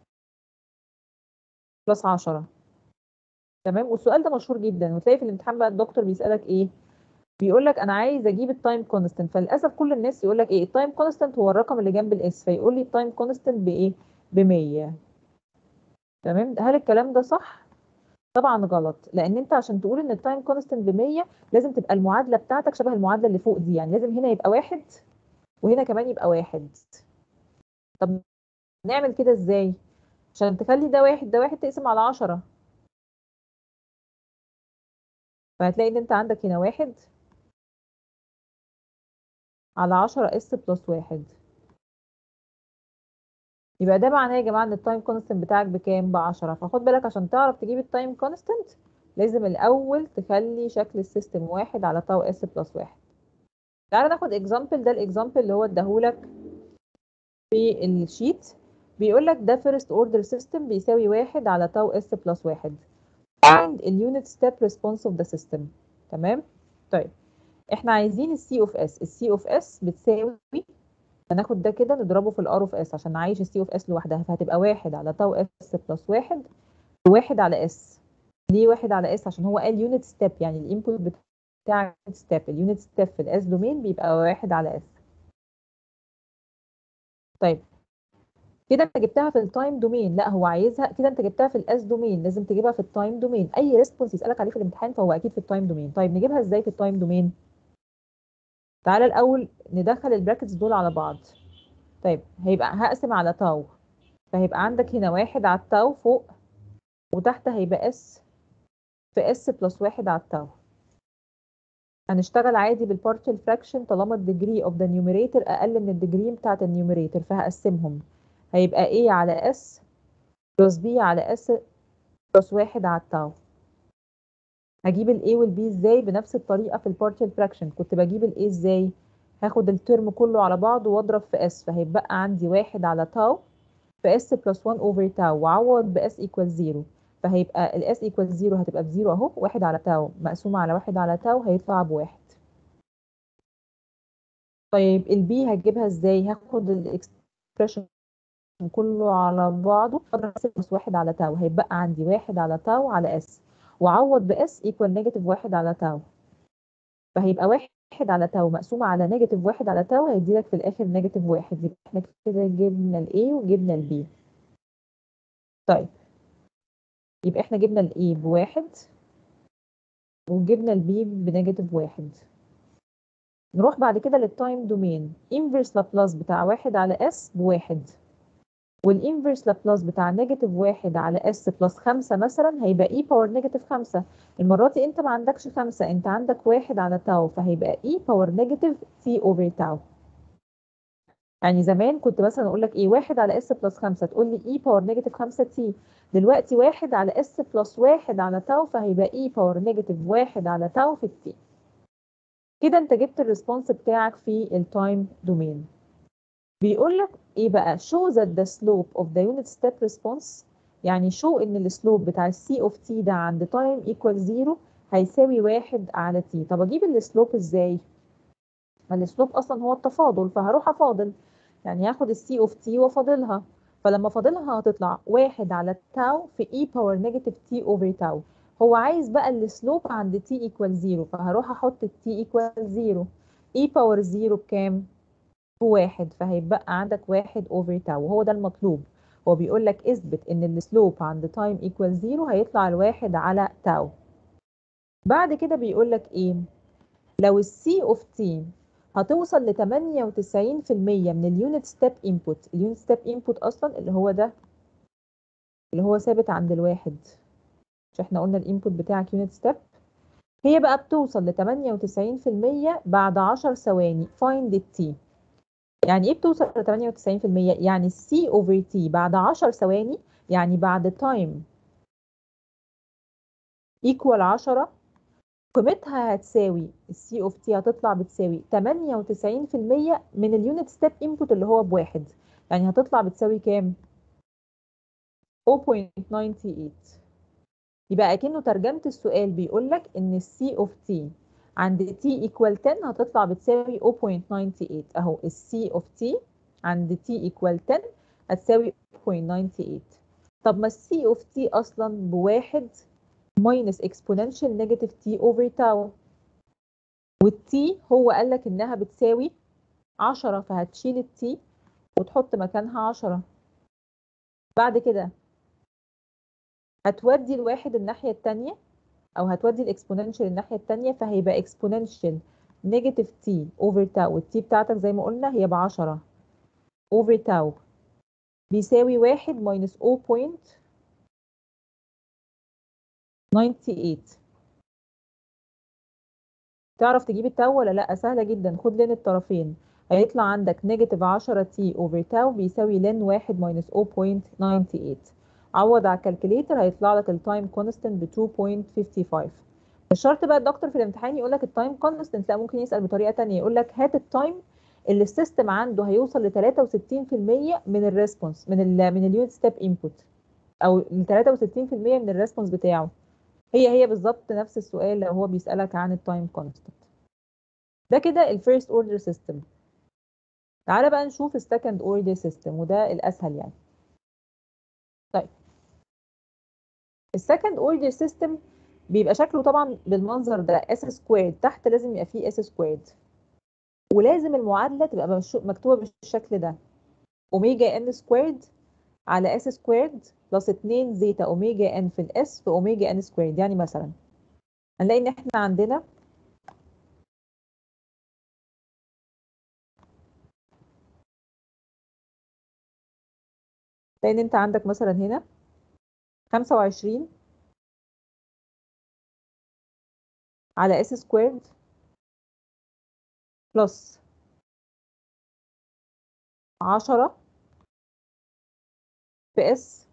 بلس 10 تمام والسؤال ده مشهور جدا وتلاقي في الامتحان بقى الدكتور بيسألك ايه بيقول لك انا عايز اجيب التايم كونستنت فللاسف كل الناس يقول لك ايه التايم كونستنت هو الرقم اللي جنب الاس فيقول لي التايم كونستنت بايه ب 100 تمام هل الكلام ده صح طبعا غلط لان انت عشان تقول ان التايم كونستنت ب 100 لازم تبقى المعادله بتاعتك شبه المعادله اللي فوق دي يعني لازم هنا يبقى واحد وهنا كمان يبقى واحد طب نعمل كده ازاي عشان تخلي ده واحد ده واحد تقسم على عشرة فهتلاقي ان انت عندك هنا واحد على عشرة اس بلس واحد يبقى ده معناه يا جماعه ان التايم كونستنت بتاعك بكام ب 10 فخد بالك عشان تعرف تجيب التايم كونستنت لازم الاول تخلي شكل السيستم واحد على تاو اس بلس واحد تعالى ناخد اكزامبل ده الاكزامبل اللي هو اداهولك في الشيت بيقول لك ده فيرست اوردر سيستم بيساوي واحد على تاو اس بلس واحد find اليونت ستيب ريسبونس اوف ذا سيستم تمام طيب احنا عايزين السي اوف اس السي اوف اس بتساوي هناخد ده كده نضربه في الار اوف اس عشان نعيش السي اوف اس لوحدها فهتبقى واحد على تاو اس بلس واحد واحد على اس ليه واحد على اس عشان هو قال يونت ستيب يعني الانبوت بتاع ستيب اليونت ستيب في الاس دومين بيبقى واحد على اس طيب كده انت جبتها في التايم دومين لا هو عايزها كده انت جبتها في الاس دومين لازم تجيبها في التايم دومين اي ريسبونس يسالك عليه في الامتحان فهو اكيد في التايم دومين طيب نجيبها ازاي في التايم دومين تعالى الاول ندخل البراكتس دول على بعض طيب هيبقى هقسم على تاو فهيبقى عندك هنا واحد على التاو فوق وتحت هيبقى اس في اس بلس واحد على التاو هنشتغل عادي بالبارشال فراكشن طالما الديجري اوف ذا نيوميريتور اقل من الديجري بتاعت النيوميريتور فهقسمهم هيبقى a على s بلس b على s بلس واحد على التاو هجيب ال a وال b ازاي بنفس الطريقة في البارشال فراكشن كنت بجيب ال a ازاي هاخد الترم كله على بعضه واضرب في s فهيبقى عندي واحد على تاو في s بلس 1 over تاو وعوض ب s equals 0 فهيبقى ال s equals 0 هتبقى بزيرو اهو واحد على تاو مقسومة على واحد على تاو هيطلع بواحد طيب ال b هجيبها ازاي هاخد الاكسبريشن كله على بعضه اضرب اس بلس واحد على تاو هيبقى عندي واحد على تاو على اس وعوض باس ايكوال نيجاتيف واحد على تاو فهيبقى واحد على تاو مقسومة على نيجاتيف واحد على تاو هيديلك في الآخر نيجاتيف واحد يبقى احنا كده جبنا ال A وجبنا ال B طيب يبقى احنا جبنا ال A بواحد وجبنا ال B بنيجاتيف واحد نروح بعد كده للتايم دومين inverse لابلاس بتاع واحد على S بواحد والانفرس لابلاس بتاع نيجاتيف واحد على اس بلس خمسة مثلا هيبقى اي باور نيجاتيف خمسة المرة دي انت ما عندكش خمسة انت عندك واحد على تاو فهيبقى اي باور نيجاتيف تي اوفر تاو يعني زمان كنت مثلا اقول لك ايه واحد على اس بلس خمسة تقول لي اي باور نيجاتيف خمسة تي دلوقتي واحد على اس بلس واحد على تاو فهيبقى اي باور نيجاتيف واحد على تاو في التي كده انت جبت الريسبونس بتاعك في التايم دومين بيقول لك ايه بقى show that the slope of the unit step response يعني show ان السلوب بتاع السي اوف تي ده عند time equal 0 هيساوي واحد على تي طب اجيب السلوب ازاي ما السلوب اصلا هو التفاضل فهروح افاضل يعني هاخد السي اوف تي وافاضلها فلما فاضلها هتطلع واحد على تاو في اي باور نيجاتيف تي اوفر تاو هو عايز بقى السلوب عند تي ايكوال 0 فهروح احط التي ايكوال 0 اي باور 0 بكام بواحد فهيبقى عندك واحد اوفر تاو وهو ده المطلوب هو بيقول لك اثبت ان السلوب عند تايم ايكوال 0 هيطلع الواحد على تاو بعد كده بيقول لك ايه لو السي اوف تي هتوصل ل 98% من اليونت ستيب انبوت اليونت ستيب انبوت اصلا اللي هو ده اللي هو ثابت عند الواحد مش احنا قلنا الانبوت بتاعك يونت ستيب هي بقى بتوصل ل 98% بعد 10 ثواني find التي يعني ايه بتوصل ل 98% يعني السي اوفر تي بعد 10 ثواني يعني بعد تايم ايكوال 10 قيمتها هتساوي السي اوف تي هتطلع بتساوي 98% من اليونت ستيب انبوت اللي هو بواحد يعني هتطلع بتساوي كام 0.98 يبقى اكنه ترجمة السؤال بيقول لك ان السي اوف تي عند t equal 10 هتطلع بتساوي 0.98 اهو السي اوف t عند t equal 10 هتساوي 0.98 طب ما السي اوف t اصلا بواحد minus exponential negative t over tau والتي هو قال لك انها بتساوي 10 فهتشيل التي وتحط مكانها 10 بعد كده هتودي الواحد الناحيه الثانيه او هتودي الاكسبوننشال الناحيه الثانيه فهيبقى اكسبوننشال نيجاتيف تي اوفر تاو والتي بتاعتك زي ما قلنا هي ب 10 اوفر تاو بيساوي واحد ماينس 0.98 تعرف تجيب التاو ولا لا سهله جدا خد لين الطرفين هيطلع عندك نيجاتيف 10 تي اوفر تاو بيساوي لين واحد ماينس 0.98 عوض على الكالكوليتر هيطلع لك التايم كونستنت ب 2.55 مش شرط بقى الدكتور في الامتحان يقول لك التايم كونستنت لا ممكن يسال بطريقه ثانيه يقول لك هات التايم اللي السيستم عنده هيوصل ل 63% من الريسبونس من ال من اليونت ستيب انبوت او ل 63% من الريسبونس بتاعه هي هي بالظبط نفس السؤال لو هو بيسالك عن التايم كونستنت ده كده الفيرست اوردر سيستم تعالى بقى نشوف السكند اوردر سيستم وده الاسهل يعني طيب السكند اوردر سيستم بيبقى شكله طبعا بالمنظر ده اس سكويرد تحت لازم يبقى فيه اس سكويرد ولازم المعادله تبقى مش- مكتوبه بالشكل ده اوميجا ان سكويرد على اس سكويرد بلس 2 زيتا اوميجا ان في الاس في اوميجا ان سكويرد يعني مثلا هنلاقي ان احنا عندنا لان انت عندك مثلا هنا 25 على اس سكويرد بلس 10 في اس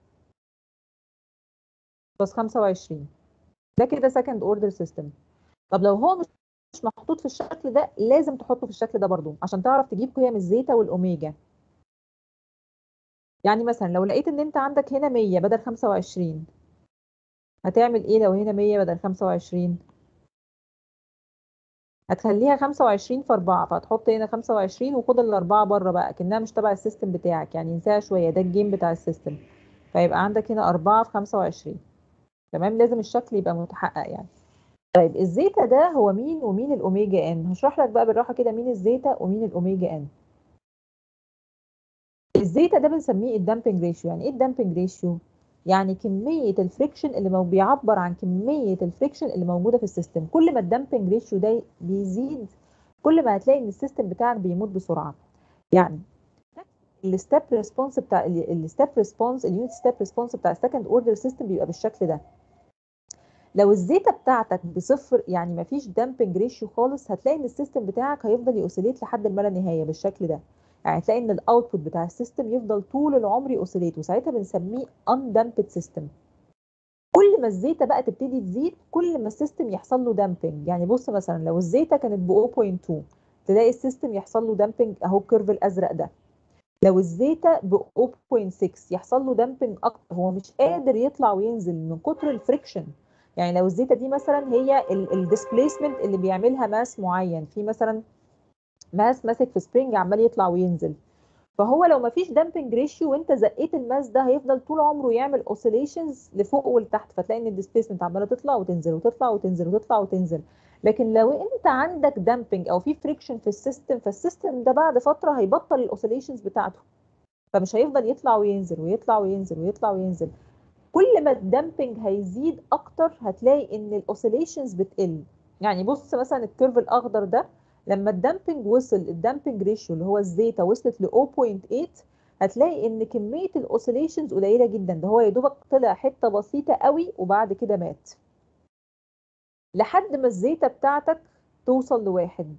بلس 25 ده كده second order system طب لو هو مش مش محطوط في الشكل ده لازم تحطه في الشكل ده برضو عشان تعرف تجيب قيم الزيتا والاوميجا يعني مثلا لو لقيت ان انت عندك هنا 100 بدل 25 هتعمل ايه لو هنا 100 بدل 25 هتخليها 25 في 4 فهتحط هنا 25 وخد الأربعة بره بقى كأنها مش تبع السيستم بتاعك يعني انساها شوية ده الجيم بتاع السيستم فيبقى عندك هنا 4 في 25 تمام لازم الشكل يبقى متحقق يعني طيب الزيتا ده هو مين ومين الأوميجا ان هشرح لك بقى بالراحة كده مين الزيتا ومين الأوميجا ان الزيتا ده بنسميه الدامبنج ريشيو يعني ايه الدامبنج ريشيو يعني كمية الفريكشن اللي مو بيعبر عن كمية الفريكشن اللي موجودة في السيستم كل ما الدامبنج ريشيو ده بيزيد كل ما هتلاقي ان السيستم بتاعك بيموت بسرعة يعني الستيب ريسبونس بتاع الستيب ريسبونس اليونت ستيب ريسبونس بتاع السكند اوردر سيستم بيبقى بالشكل ده لو الزيتا بتاعتك بصفر يعني مفيش دامبنج ريشيو خالص هتلاقي ان السيستم بتاعك هيفضل يوسيليت لحد ما لا نهايه بالشكل ده يعني تلاقي ان الاوتبوت بتاع السيستم يفضل طول العمر يوسيليت وساعتها بنسميه undamped سيستم كل ما الزيتا بقى تبتدي تزيد كل ما السيستم يحصل له دامبنج يعني بص مثلا لو الزيتا كانت ب 0.2 تلاقي السيستم يحصل له دامبنج اهو الكيرف الازرق ده لو الزيتا ب 0.6 يحصل له دامبنج اكتر هو مش قادر يطلع وينزل من كتر الفريكشن يعني لو الزيتا دي مثلا هي الديسبيسمنت اللي بيعملها ماس معين في مثلا ماس ماسك في سبرينج عمال يطلع وينزل فهو لو ما فيش دامبنج ريشيو وانت زقيت الماس ده هيفضل طول عمره يعمل اوسيليشنز لفوق ولتحت فتلاقي ان الديسبيسمنت عماله تطلع وتنزل وتطلع وتنزل وتطلع وتنزل لكن لو انت عندك دامبنج او في فريكشن في السيستم فالسيستم ده بعد فتره هيبطل الاوسيليشنز بتاعته فمش هيفضل يطلع وينزل ويطلع وينزل ويطلع وينزل كل ما الدامبنج هيزيد اكتر هتلاقي ان الاوسيليشنز بتقل يعني بص مثلا الكيرف الاخضر ده لما الدامبنج وصل الدامبنج ريشيو اللي هو الزيتا وصلت ل 0.8 هتلاقي ان كميه الاوسيليشنز قليله جدا ده هو يا دوبك طلع حته بسيطه قوي وبعد كده مات لحد ما الزيتا بتاعتك توصل لواحد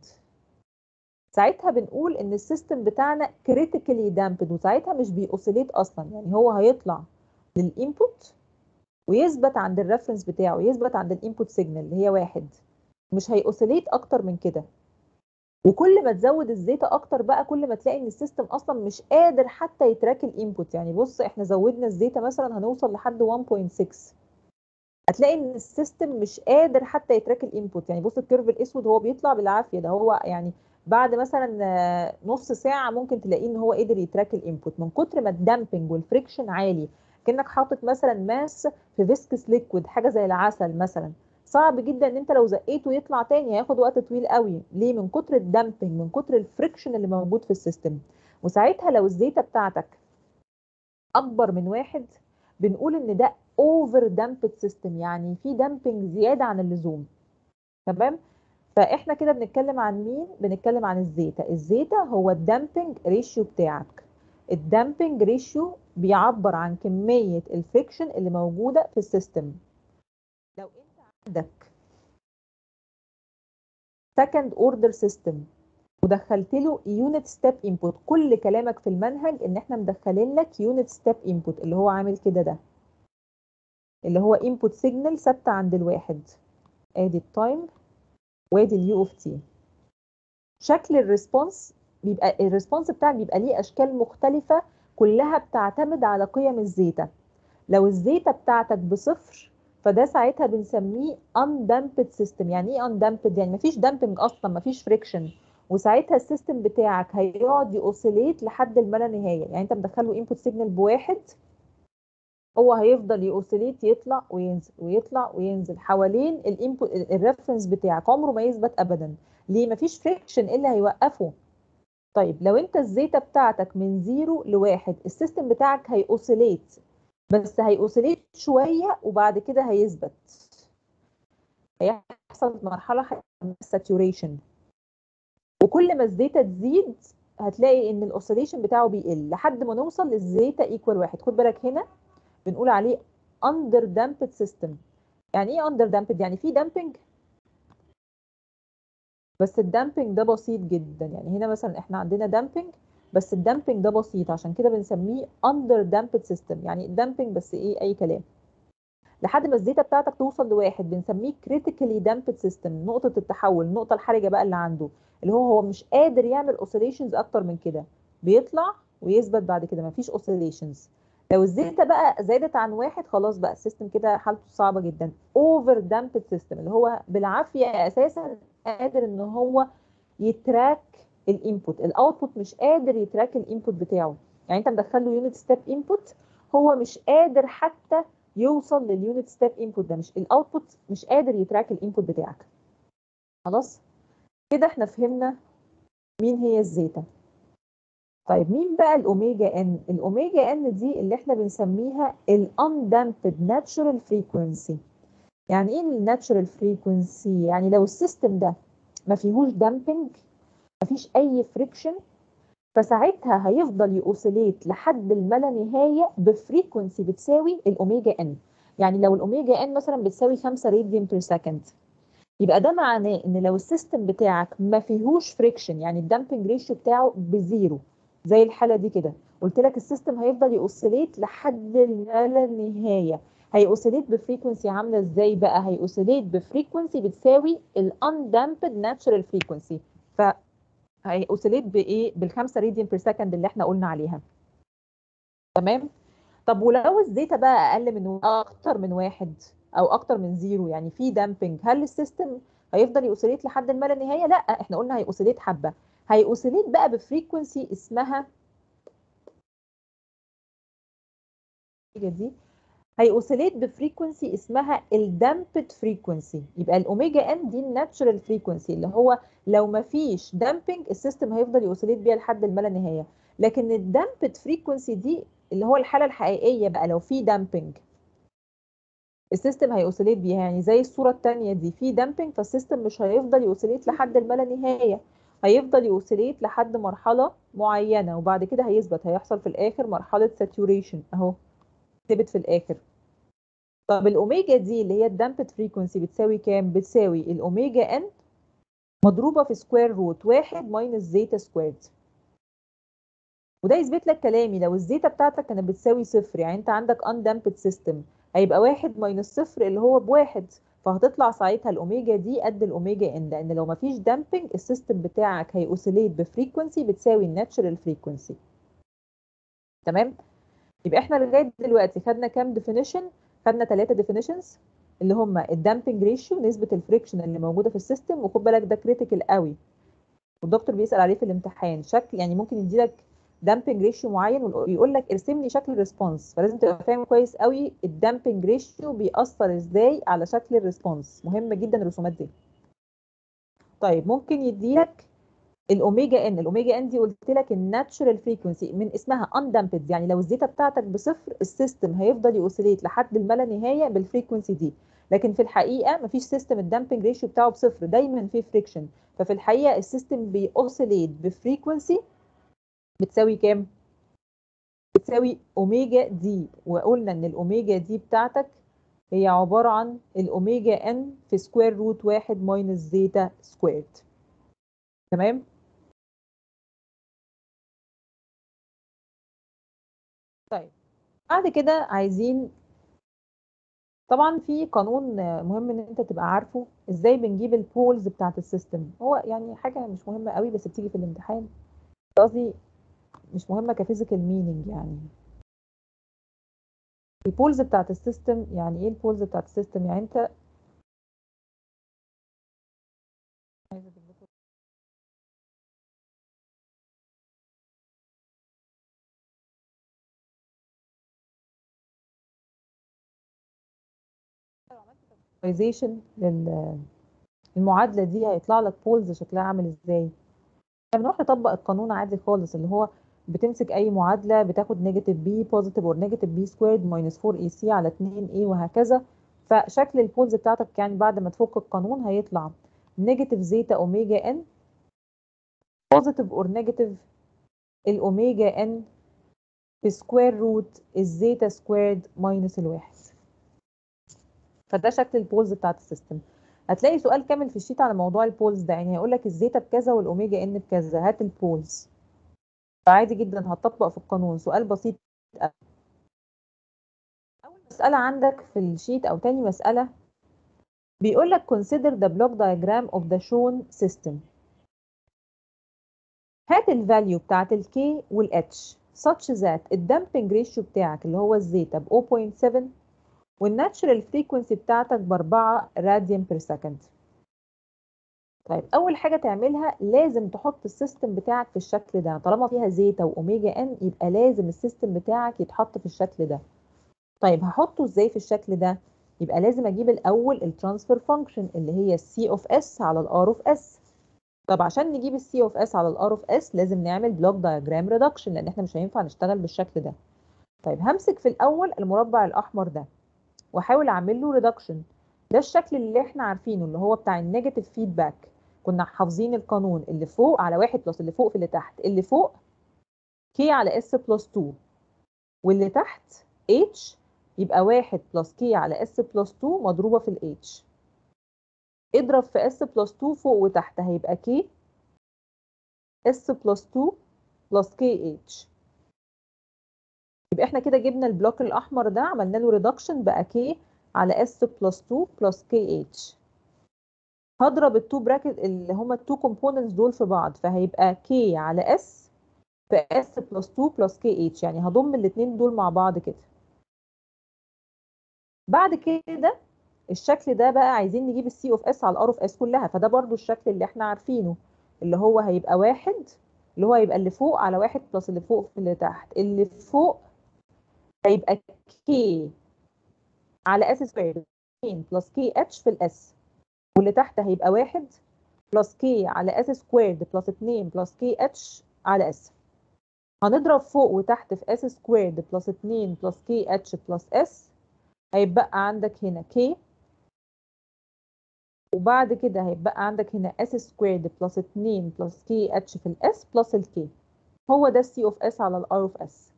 ساعتها بنقول ان السيستم بتاعنا كريتيكالي دامبد وساعتها مش بيأوسيليت اصلا يعني هو هيطلع للانبوت ويثبت عند الريفرنس بتاعه يثبت عند الانبوت سيجنال اللي هي واحد مش هيأوسيليت اكتر من كده وكل ما تزود الزيتا اكتر بقى كل ما تلاقي ان السيستم اصلا مش قادر حتى يتراك الانبوت يعني بص احنا زودنا الزيتا مثلا هنوصل لحد 1.6 هتلاقي ان السيستم مش قادر حتى يتراك الانبوت يعني بص الكيرف الاسود هو بيطلع بالعافيه ده هو يعني بعد مثلا نص ساعه ممكن تلاقيه ان هو قدر يتراك الانبوت من كتر ما الدامبنج والفريكشن عالي كانك حاطط مثلا ماس في فيسكس ليكويد حاجه زي العسل مثلا صعب جدا ان انت لو زقيته يطلع تاني هياخد وقت طويل قوي ليه من كتر الدامبنج من كتر الفريكشن اللي موجود في السيستم وساعتها لو الزيتا بتاعتك اكبر من واحد بنقول ان ده اوفر دامبد سيستم يعني في دامبنج زياده عن اللزوم تمام فاحنا كده بنتكلم عن مين بنتكلم عن الزيتا الزيتا هو الدامبنج ريشيو بتاعك الدامبنج ريشيو بيعبر عن كميه الفريكشن اللي موجوده في السيستم لو انت عندك second order system ودخلت له يونت ستيب انبوت كل كلامك في المنهج ان احنا مدخلين لك يونت ستيب انبوت اللي هو عامل كده ده اللي هو انبوت سيجنال ثابته عند الواحد ادي التايم وادي اليو اوف تي شكل الريسبونس بيبقى الريسبونس بتاعك بيبقى ليه اشكال مختلفه كلها بتعتمد على قيم الزيتا لو الزيتا بتاعتك بصفر فده ساعتها بنسميه undamped system يعني ايه undamped يعني مفيش damping اصلا مفيش friction وساعتها السيستم بتاعك هيقعد يوسيليت لحد الما لا نهايه يعني انت مدخله انبوت سيجنال بواحد هو هيفضل يوسيليت يطلع وينزل ويطلع وينزل حوالين الانبوت الريفرنس بتاعك عمره ما يثبت ابدا ليه مفيش فريكشن ايه اللي هيوقفه طيب لو انت الزيتا بتاعتك من زيرو لواحد السيستم بتاعك هيوسيليت بس هيوسيليت شويه وبعد كده هيثبت هيحصل مرحله ساتوريشن وكل ما الزيتا تزيد هتلاقي ان الاوسيليشن بتاعه بيقل لحد ما نوصل للزيتا ايكوال واحد خد بالك هنا بنقول عليه under damped system يعني ايه under damped يعني في damping بس الدامبنج ده بسيط جدا يعني هنا مثلا احنا عندنا دامبنج بس الدامبنج ده بسيط عشان كده بنسميه under damped system يعني الدامبنج بس ايه اي كلام لحد ما الزيتا بتاعتك توصل لواحد بنسميه critically damped system نقطة التحول النقطة الحرجة بقى اللي عنده اللي هو هو مش قادر يعمل oscillations اكتر من كده بيطلع ويثبت بعد كده مفيش oscillations لو الزيتا بقى زادت عن واحد خلاص بقى السيستم كده حالته صعبة جدا over damped system اللي هو بالعافية اساسا قادر ان هو يتراك الانبوت الاوتبوت مش قادر يتراك الانبوت بتاعه يعني انت مدخل له يونت ستيب انبوت هو مش قادر حتى يوصل لليونت ستيب انبوت ده مش الاوتبوت مش قادر يتراك الانبوت بتاعك خلاص كده احنا فهمنا مين هي الزيتا طيب مين بقى الاوميجا ان الاوميجا ان دي اللي احنا بنسميها الاندامبد ناتشورال فريكوينسي يعني ايه الناتشورال فريكوينسي يعني لو السيستم ده ما فيهوش دامبنج ما فيش اي فريكشن فساعتها هيفضل يوسيليت لحد الما لا نهايه بفريكونسي بتساوي الاوميجا ان يعني لو الاوميجا ان مثلا بتساوي 5 راديان بير سكند يبقى ده معناه ان لو السيستم بتاعك ما فيهوش فريكشن يعني الدامبنج ريشيو بتاعه بزيرو زي الحاله دي كده قلت لك السيستم هيفضل يوسيليت لحد الما لا نهايه هيوسيليت بفريكونسي عامله ازاي بقى هيوسيليت بفريكونسي بتساوي الاندامبد ناتشورال فريكونسي ف هيوسيليت بايه بالخمسة راديان بير سكند اللي احنا قلنا عليها تمام طب ولو الزيتا بقى اقل من اكتر من واحد او اكتر من زيرو يعني في دامبنج هل السيستم هيفضل يوسيليت لحد ما لا نهايه لا احنا قلنا هيوسيليت حبه هيوسيليت بقى بفريكونسي اسمها دي هيوسيليت بفريكونسي اسمها الدامبد فريكونسي يبقى الاوميجا ان دي الناتشورال فريكونسي اللي هو لو ما فيش دامبنج السيستم هيفضل يوسيليت بيها لحد ما لا نهايه لكن الدامبد فريكونسي دي اللي هو الحاله الحقيقيه بقى لو في دامبنج السيستم هيوسيليت بيها يعني زي الصوره الثانيه دي في دامبنج فالسيستم مش هيفضل يوسيليت لحد ما لا نهايه هيفضل يوسيليت لحد مرحله معينه وبعد كده هيثبت هيحصل في الاخر مرحله ساتوريشن اهو ثبت في الاخر طب الاوميجا دي اللي هي الدامبد فريكونسي بتساوي كام بتساوي الاوميجا ان مضروبه في سكوير روت واحد ماينس زيتا سكويرد وده يثبت لك كلامي لو الزيتا بتاعتك كانت بتساوي صفر يعني انت عندك اندامبد سيستم هيبقى واحد ماينس صفر اللي هو بواحد فهتطلع ساعتها الاوميجا دي قد الاوميجا ان لان لو مفيش دامبنج السيستم بتاعك هيوسيليت بفريكونسي بتساوي الناتشورال فريكونسي تمام يبقى احنا لغايه دلوقتي خدنا كام ديفينيشن خدنا ثلاثه ديفينيشنز اللي هم الدامبنج ريشيو نسبه الفريكشن اللي موجوده في السيستم وخد بالك ده كريتيكال قوي والدكتور بيسال عليه في الامتحان شكل يعني ممكن يديلك دامبنج ريشيو معين ويقول لك ارسم لي شكل الريسبونس فلازم تبقى فاهم كويس قوي الدامبنج ريشيو بيأثر ازاي على شكل الريسبونس مهم جدا الرسومات دي طيب ممكن يديلك الاوميجا ان الاوميجا ان دي قلت لك الناتشرال فريكونسي من اسمها اندامبد يعني لو الزيتا بتاعتك بصفر السيستم هيفضل يوسيليت لحد الما نهايه بالفريكونسي دي لكن في الحقيقه مفيش سيستم الدامبنج ريشيو بتاعه بصفر دايما في فريكشن ففي الحقيقه السيستم بيوسيليت بفريكونسي بتساوي كام بتساوي اوميجا دي وقلنا ان الاوميجا دي بتاعتك هي عباره عن الاوميجا ان في سكوير روت واحد ماينس زيتا سكويرد تمام طيب بعد كده عايزين طبعا في قانون مهم ان انت تبقى عارفه ازاي بنجيب البولز بتاعت السيستم هو يعني حاجه مش مهمه قوي بس بتيجي في الامتحان قصدي مش مهمه كفيزيكال مينينج يعني البولز بتاعت السيستم يعني ايه البولز بتاعت السيستم يعني انت عايزة أجيب لكم visualization لل- المعادلة دي هيطلع لك بولز شكلها عامل ازاي احنا بنروح نطبق القانون عادي خالص اللي هو بتمسك اي معادلة بتاخد نيجاتيف بي بوزيتيف اور نيجاتيف بي سكويرد ماينس 4 اي سي على 2 اي وهكذا فشكل البولز بتاعتك يعني بعد ما تفك القانون هيطلع نيجاتيف زيتا اوميجا ان بوزيتيف اور نيجاتيف الاوميجا ان في سكوير روت الزيتا سكويرد ماينس الواحد فده شكل البولز بتاعت السيستم هتلاقي سؤال كامل في الشيت على موضوع البولز ده يعني هيقول لك الزيتا بكذا والاوميجا ان بكذا هات البولز فعادي جدا هتطبق في القانون سؤال بسيط اول مسألة عندك في الشيت او تاني مسألة بيقول لك consider the block diagram of the shown system هات الفاليو بتاعت ال K وال H such that الدامبنج ريشيو بتاعك اللي هو الزيتا ب 0.7 والناتشرال فريكونسي بتاعتك ب 4 راديان بير سكند طيب اول حاجه تعملها لازم تحط السيستم بتاعك في الشكل ده طالما فيها زيتا واوميجا ان يبقى لازم السيستم بتاعك يتحط في الشكل ده طيب هحطه ازاي في الشكل ده يبقى لازم اجيب الاول الترانسفير فانكشن اللي هي السي اوف اس على الار اوف اس طب عشان نجيب السي اوف اس على الار اوف اس لازم نعمل بلوك دايجرام ريدكشن لان احنا مش هينفع نشتغل بالشكل ده طيب همسك في الاول المربع الاحمر ده واحاول اعمل له ريدكشن ده الشكل اللي احنا عارفينه اللي هو بتاع النيجاتيف فيدباك كنا حافظين القانون اللي فوق على واحد بلس اللي فوق في اللي تحت اللي فوق كي على اس بلس 2 واللي تحت اتش يبقى واحد بلس كي على اس بلس 2 مضروبة في الاتش اضرب في اس بلس 2 فوق وتحت هيبقى كي اس بلس 2 بلس كي اتش يبقى احنا كده جبنا البلوك الاحمر ده عملنا له ريدكشن بقى كي على اس بلس 2 بلس كي اتش هضرب التو براكت اللي هما التو كومبوننتس دول في بعض فهيبقى كي على اس في اس بلس 2 بلس كي اتش يعني هضم الاثنين دول مع بعض كده بعد كده الشكل ده بقى عايزين نجيب السي اوف اس على الار اوف اس كلها فده برضو الشكل اللي احنا عارفينه اللي هو هيبقى واحد اللي هو هيبقى اللي فوق على واحد بلس اللي فوق في اللي تحت اللي فوق هيبقى كي على اس سكوير بلس كي اتش في الاس واللي تحت هيبقى واحد بلس كي على اس سكويرد بلس 2 بلس كي اتش على اس هنضرب فوق وتحت في اس سكويرد بلس 2 بلس كي اتش بلس اس هيبقى عندك هنا كي وبعد كده هيبقى عندك هنا اس سكويرد بلس 2 بلس كي اتش في الاس بلس الكي هو ده السي اوف اس على الار اوف اس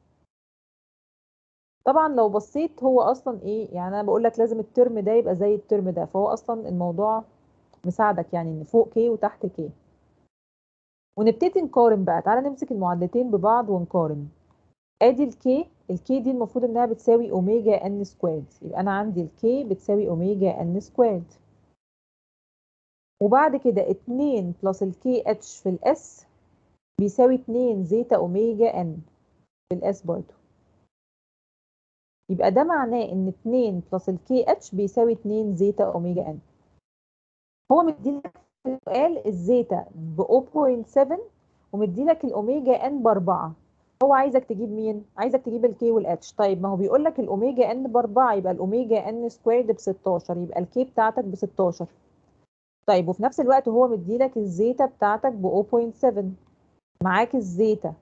طبعا لو بصيت هو اصلا ايه يعني انا بقول لك لازم الترم ده يبقى زي الترم ده فهو اصلا الموضوع مساعدك يعني ان فوق كي وتحت كي ونبتدي نقارن بقى تعالى نمسك المعادلتين ببعض ونقارن ادي الكي الكي دي المفروض انها بتساوي اوميجا ان سكويرد يبقى انا عندي الكي بتساوي اوميجا ان سكويرد وبعد كده 2 بلس الكي اتش في الاس بيساوي 2 زيتا اوميجا ان في الاس برضو يبقى ده معناه ان 2 بلس الكي اتش بيساوي 2 زيتا اوميجا ان هو مديلك في السؤال الزيتا ب 0.7 ومديلك الاوميجا ان ب 4 هو عايزك تجيب مين؟ عايزك تجيب الكي والاتش طيب ما هو بيقول لك الاوميجا ان ب 4 يبقى الاوميجا ان سكويرد ب 16 يبقى الكي بتاعتك ب 16 طيب وفي نفس الوقت هو مديلك الزيتا بتاعتك ب 0.7 معاك الزيتا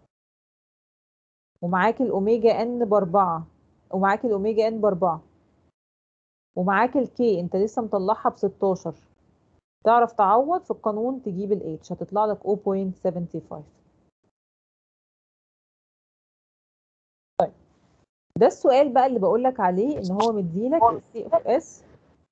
ومعاك الاوميجا ان باربعة ومعاك الاوميجا ان باربعة ومعاك الكي انت لسه مطلعها ب 16 تعرف تعوض في القانون تجيب الاتش هتطلع لك 0.75 طيب ده السؤال بقى اللي بقول لك عليه ان هو مديلك السي اوف اس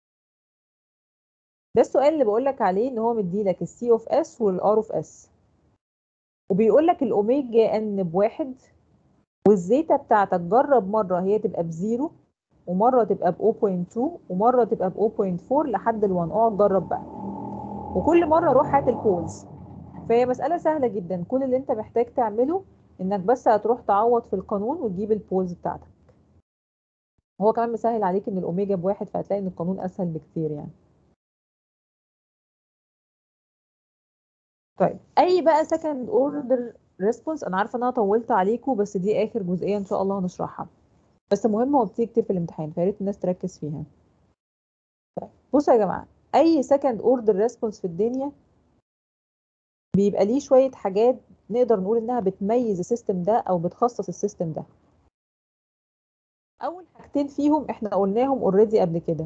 ده السؤال اللي بقول لك عليه ان هو مديلك السي اوف اس والار اوف اس وبيقول لك الاوميجا ان بواحد والزيتا بتاعتك جرب مره هي تبقى بزيرو ومره تبقى ب 0.2 ومره تبقى ب 0.4 لحد ال 1 اقعد جرب بقى وكل مره روح هات البولز فهي مساله سهله جدا كل اللي انت محتاج تعمله انك بس هتروح تعوض في القانون وتجيب البولز بتاعتك هو كمان مسهل عليك ان الاوميجا بواحد فهتلاقي ان القانون اسهل بكتير يعني طيب اي بقى سكند اوردر ريسبونس انا عارفه ان انا طولت عليكم بس دي اخر جزئيه ان شاء الله هنشرحها بس مهمه وبتيجي كتير في الامتحان فيا ريت الناس تركز فيها طيب بصوا يا جماعه اي سكند اوردر ريسبونس في الدنيا بيبقى ليه شويه حاجات نقدر نقول انها بتميز السيستم ده او بتخصص السيستم ده اول حاجتين فيهم احنا قلناهم اوريدي قبل كده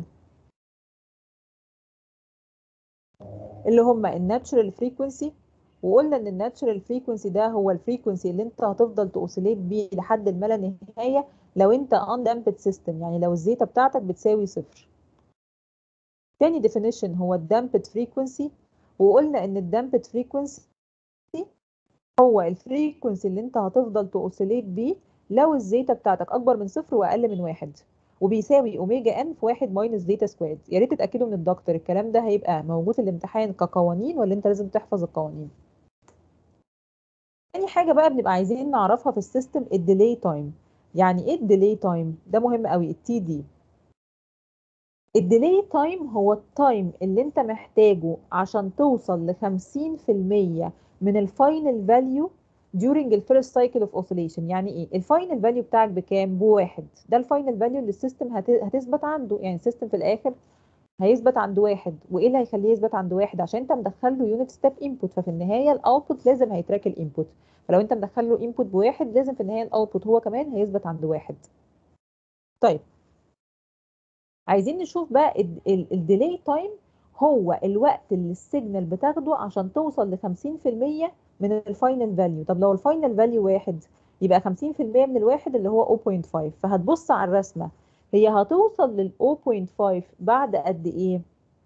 اللي هم الناتشرال فريكونسي وقلنا ان الناتشرال فريكونسي ده هو الفريكونسي اللي انت هتفضل تأوسيليت بيه لحد ما لا نهايه لو انت اندامبد سيستم يعني لو الزيتا بتاعتك بتساوي صفر تاني definition هو الدامبد فريكونسي وقلنا ان الدامبد فريكونسي هو الفريكونسي اللي انت هتفضل تأوسيليت بيه لو الزيتا بتاعتك اكبر من صفر واقل من واحد وبيساوي اوميجا ان في واحد ماينس زيتا سكواد يا ريت تتاكدوا من الدكتور الكلام ده هيبقى موجود في الامتحان كقوانين ولا انت لازم تحفظ القوانين تاني حاجه بقى بنبقى عايزين نعرفها في السيستم الديلي تايم يعني ايه الديلي تايم ده مهم قوي التي دي الديلي تايم هو التايم اللي انت محتاجه عشان توصل ل 50% من الفاينل فاليو during الفيرست سايكل اوف اوسيليشن يعني ايه الفاينل فاليو بتاعك بكام بواحد ده الفاينل فاليو اللي السيستم هت... هتثبت عنده يعني السيستم في الاخر هيثبت عند واحد وايه اللي هيخليه يثبت عند واحد عشان انت مدخل له يونت ستيب انبوت ففي النهايه الاوتبوت لازم هيتراك الانبوت فلو انت مدخل له انبوت بواحد لازم في النهايه الاوتبوت هو كمان هيثبت عند واحد طيب عايزين نشوف بقى الديلي تايم هو الوقت اللي السيجنال بتاخده عشان توصل ل 50% من الفاينل فاليو طب لو الفاينل فاليو واحد يبقى 50% من الواحد اللي هو 0.5 فهتبص على الرسمة هي هتوصل لل 0.5 بعد قد ايه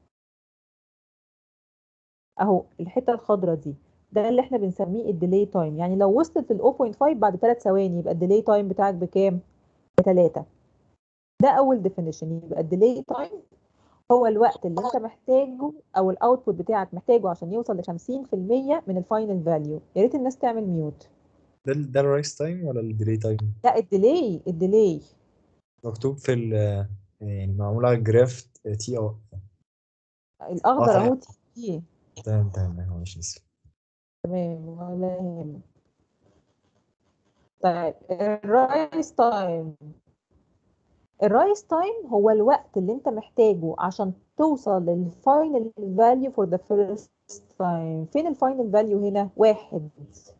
اهو الحتة الخضراء دي ده اللي احنا بنسميه الديلي تايم يعني لو وصلت لل 0.5 بعد 3 ثواني يبقى الديلي تايم بتاعك بكام بتلاتة ده اول ديفينيشن يبقى الديلي تايم هو الوقت اللي انت محتاجه او الاوتبوت بتاعك محتاجه عشان يوصل ل 50% من الفاينل فاليو يا ريت الناس تعمل ميوت ده ال- ده الرايس تايم ولا الديلي تايم لا الديلي الديلي مكتوب في ال يعني معمول على الجراف تي ار الاخضر تمام. اهو تي تمام تمام معلش نسيت تمام ولا يهمك طيب الرايس تايم الرايس تايم هو الوقت اللي انت محتاجه عشان توصل للفاينل فاليو فور ذا فيرست تايم فين الفاينل فاليو هنا واحد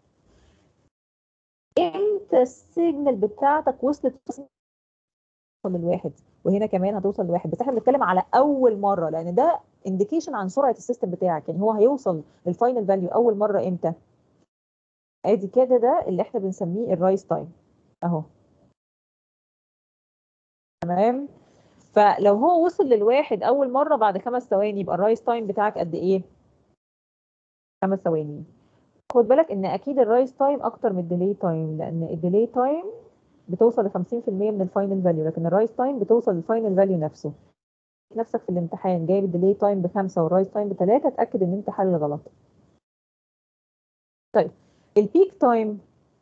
امتى السيجنال بتاعتك وصلت توصل للواحد وهنا كمان هتوصل لواحد بس احنا بنتكلم على اول مره لان ده انديكيشن عن سرعه السيستم بتاعك يعني هو هيوصل للفاينل فاليو اول مره امتى ادي كده ده اللي احنا بنسميه الرايس تايم اهو تمام فلو هو وصل للواحد اول مره بعد خمس ثواني يبقى الرايس تايم بتاعك قد ايه خمس ثواني خد بالك ان اكيد الرايس تايم اكتر من الديلي تايم لان الديلي تايم بتوصل ل 50% من الفاينل فاليو لكن الرايس تايم بتوصل للفاينل فاليو نفسه نفسك في الامتحان جايب الديلي تايم بخمسة والرايس تايم بثلاثة اتاكد ان انت حل غلط طيب البيك تايم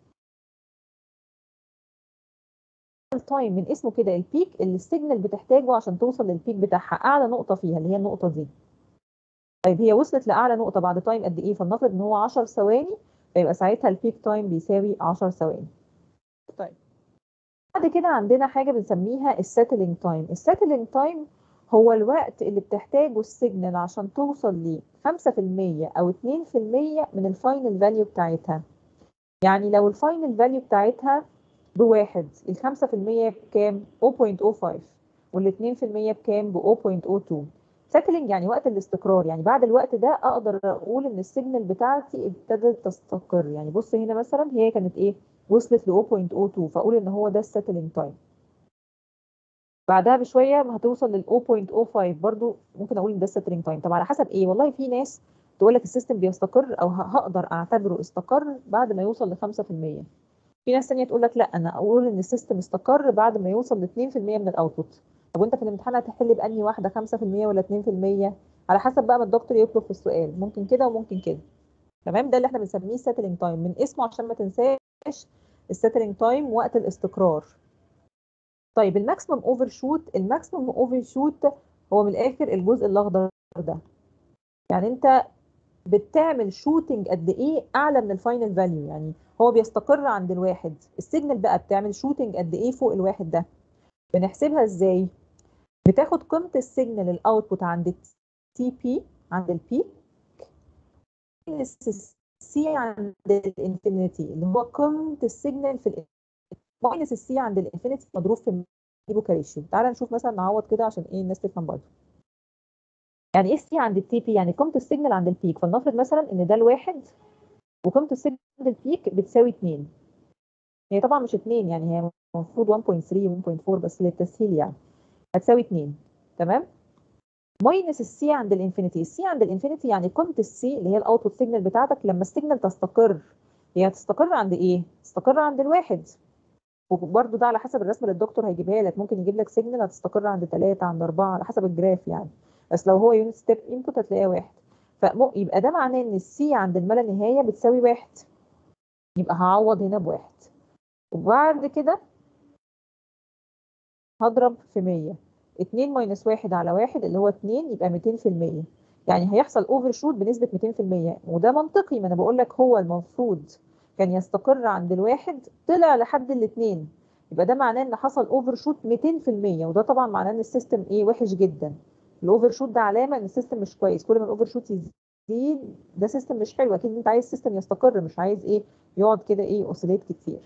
التايم من اسمه كده البيك اللي السيجنال بتحتاجه عشان توصل للبيك بتاعها اعلى نقطه فيها اللي هي النقطه دي طيب هي وصلت لاعلى نقطه بعد تايم قد ايه فلنفرض ان هو 10 ثواني فيبقى ساعتها البيك تايم بيساوي 10 ثواني طيب بعد كده عندنا حاجه بنسميها السيتلينج تايم السيتلينج تايم هو الوقت اللي بتحتاجه السيجنال عشان توصل ل 5% او 2% من الفاينل فاليو بتاعتها يعني لو الفاينل فاليو بتاعتها بواحد ال 5% بكام 0.05 وال 2% بكام ب 0.02 سيتلينج يعني وقت الاستقرار يعني بعد الوقت ده اقدر اقول ان السيجنال بتاعتي ابتدت تستقر يعني بص هنا مثلا هي كانت ايه وصلت ل 0.02 فاقول ان هو ده السيتلينج تايم بعدها بشويه هتوصل لل 0.05 برضو ممكن اقول ان ده السيتلينج تايم طب على حسب ايه والله في ناس تقول لك السيستم بيستقر او ه- هقدر اعتبره استقر بعد ما يوصل ل 5% في ناس تانية تقول لك لا انا اقول ان السيستم استقر بعد ما يوصل ل 2% من الاوتبوت طب وانت في الامتحان هتحل بانهي واحده 5% ولا 2% على حسب بقى ما الدكتور يطلب في السؤال ممكن كده وممكن كده تمام ده اللي احنا بنسميه سيتلينج تايم من اسمه عشان ما تنساش السيتلينج تايم وقت الاستقرار طيب الماكسيمم اوفر شوت الماكسيمم اوفر شوت هو من الاخر الجزء الاخضر ده يعني انت بتعمل شوتنج قد ايه اعلى من الفاينل فاليو يعني هو بيستقر عند الواحد السيجنال بقى بتعمل شوتنج قد ايه فوق الواحد ده بنحسبها ازاي بتاخد قيمه السيجنال الاوتبوت عند التي بي عند البيك السي عند الانفينيتي اللي هو قيمه السيجنال في ماينس السي عند الانفينيتي مضروب في ايبوكا ريشيو تعال نشوف مثلا نعوض كده عشان ايه الناس تفهم برضه يعني ايه السي عند التي بي يعني قيمه السيجنال عند البيك فلنفرض مثلا ان ده الواحد وقيمه السيجنال عند البيك بتساوي 2 هي طبعا مش 2 يعني هي المفروض 1.3 1.4 بس للتسهيل يعني هتساوي 2 تمام ماينس السي عند الانفينيتي السي عند الانفينيتي يعني قيمه السي اللي هي الاوتبوت سيجنال بتاعتك لما السيجنال تستقر هي هتستقر عند ايه تستقر عند الواحد وبرده ده على حسب الرسمه اللي الدكتور هيجيبها لك ممكن يجيب لك سيجنال هتستقر عند 3 عند 4 على حسب الجراف يعني بس لو هو يونت ستيب انبوت هتلاقيها واحد فيبقى ده معناه ان السي عند الما لا نهايه بتساوي واحد يبقى هعوض هنا بواحد وبعد كده هضرب في 100 2 ماينس 1 على 1 اللي هو 2 يبقى 200% يعني هيحصل اوفر شوت بنسبه 200% وده منطقي ما انا بقول لك هو المفروض كان يستقر عند الواحد طلع لحد الاثنين يبقى ده معناه ان حصل اوفر شوت 200% وده طبعا معناه ان السيستم ايه وحش جدا الاوفر شوت ده علامه ان السيستم مش كويس كل ما الاوفر شوت يزيد ده سيستم مش حلو اكيد انت عايز سيستم يستقر مش عايز ايه يقعد كده ايه اوسيليت كتير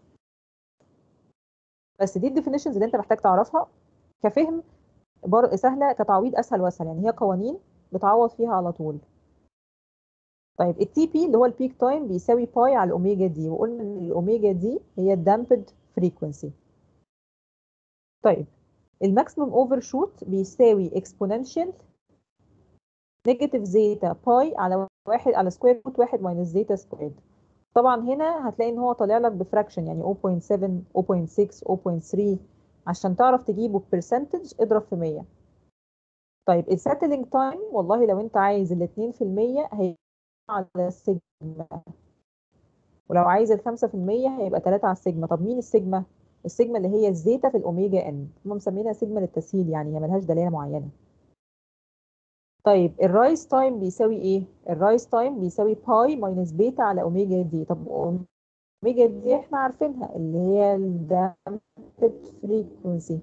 بس دي الديفينيشنز اللي انت محتاج تعرفها كفهم بر... سهله كتعويض اسهل واسهل يعني هي قوانين بتعوض فيها على طول طيب التي بي اللي هو البيك تايم بيساوي باي على الاوميجا دي وقلنا ان الاوميجا دي هي الدامبد فريكونسي طيب الماكسيمم اوفر شوت بيساوي اكسبوننشال نيجاتيف زيتا باي على واحد على سكوير روت واحد ماينس زيتا سكوير طبعا هنا هتلاقي ان هو طالع لك بفراكشن يعني 0.7 0.6 0.3 عشان تعرف تجيبه ببرسنتج اضرب في 100 طيب السيتلينج تايم والله لو انت عايز ال 2% هيبقى على السيجما ولو عايز ال 5% هيبقى 3 على السيجما طب مين السيجما؟ السيجما اللي هي الزيتا في الاوميجا ان هم مسمينها سيجما للتسهيل يعني هي ملهاش دلاله معينه طيب الرايز تايم بيساوي ايه؟ الرايز تايم بيساوي باي ماينس بيتا على اوميجا دي طب اوميجا دي احنا عارفينها اللي هي الدامبد فريكونسي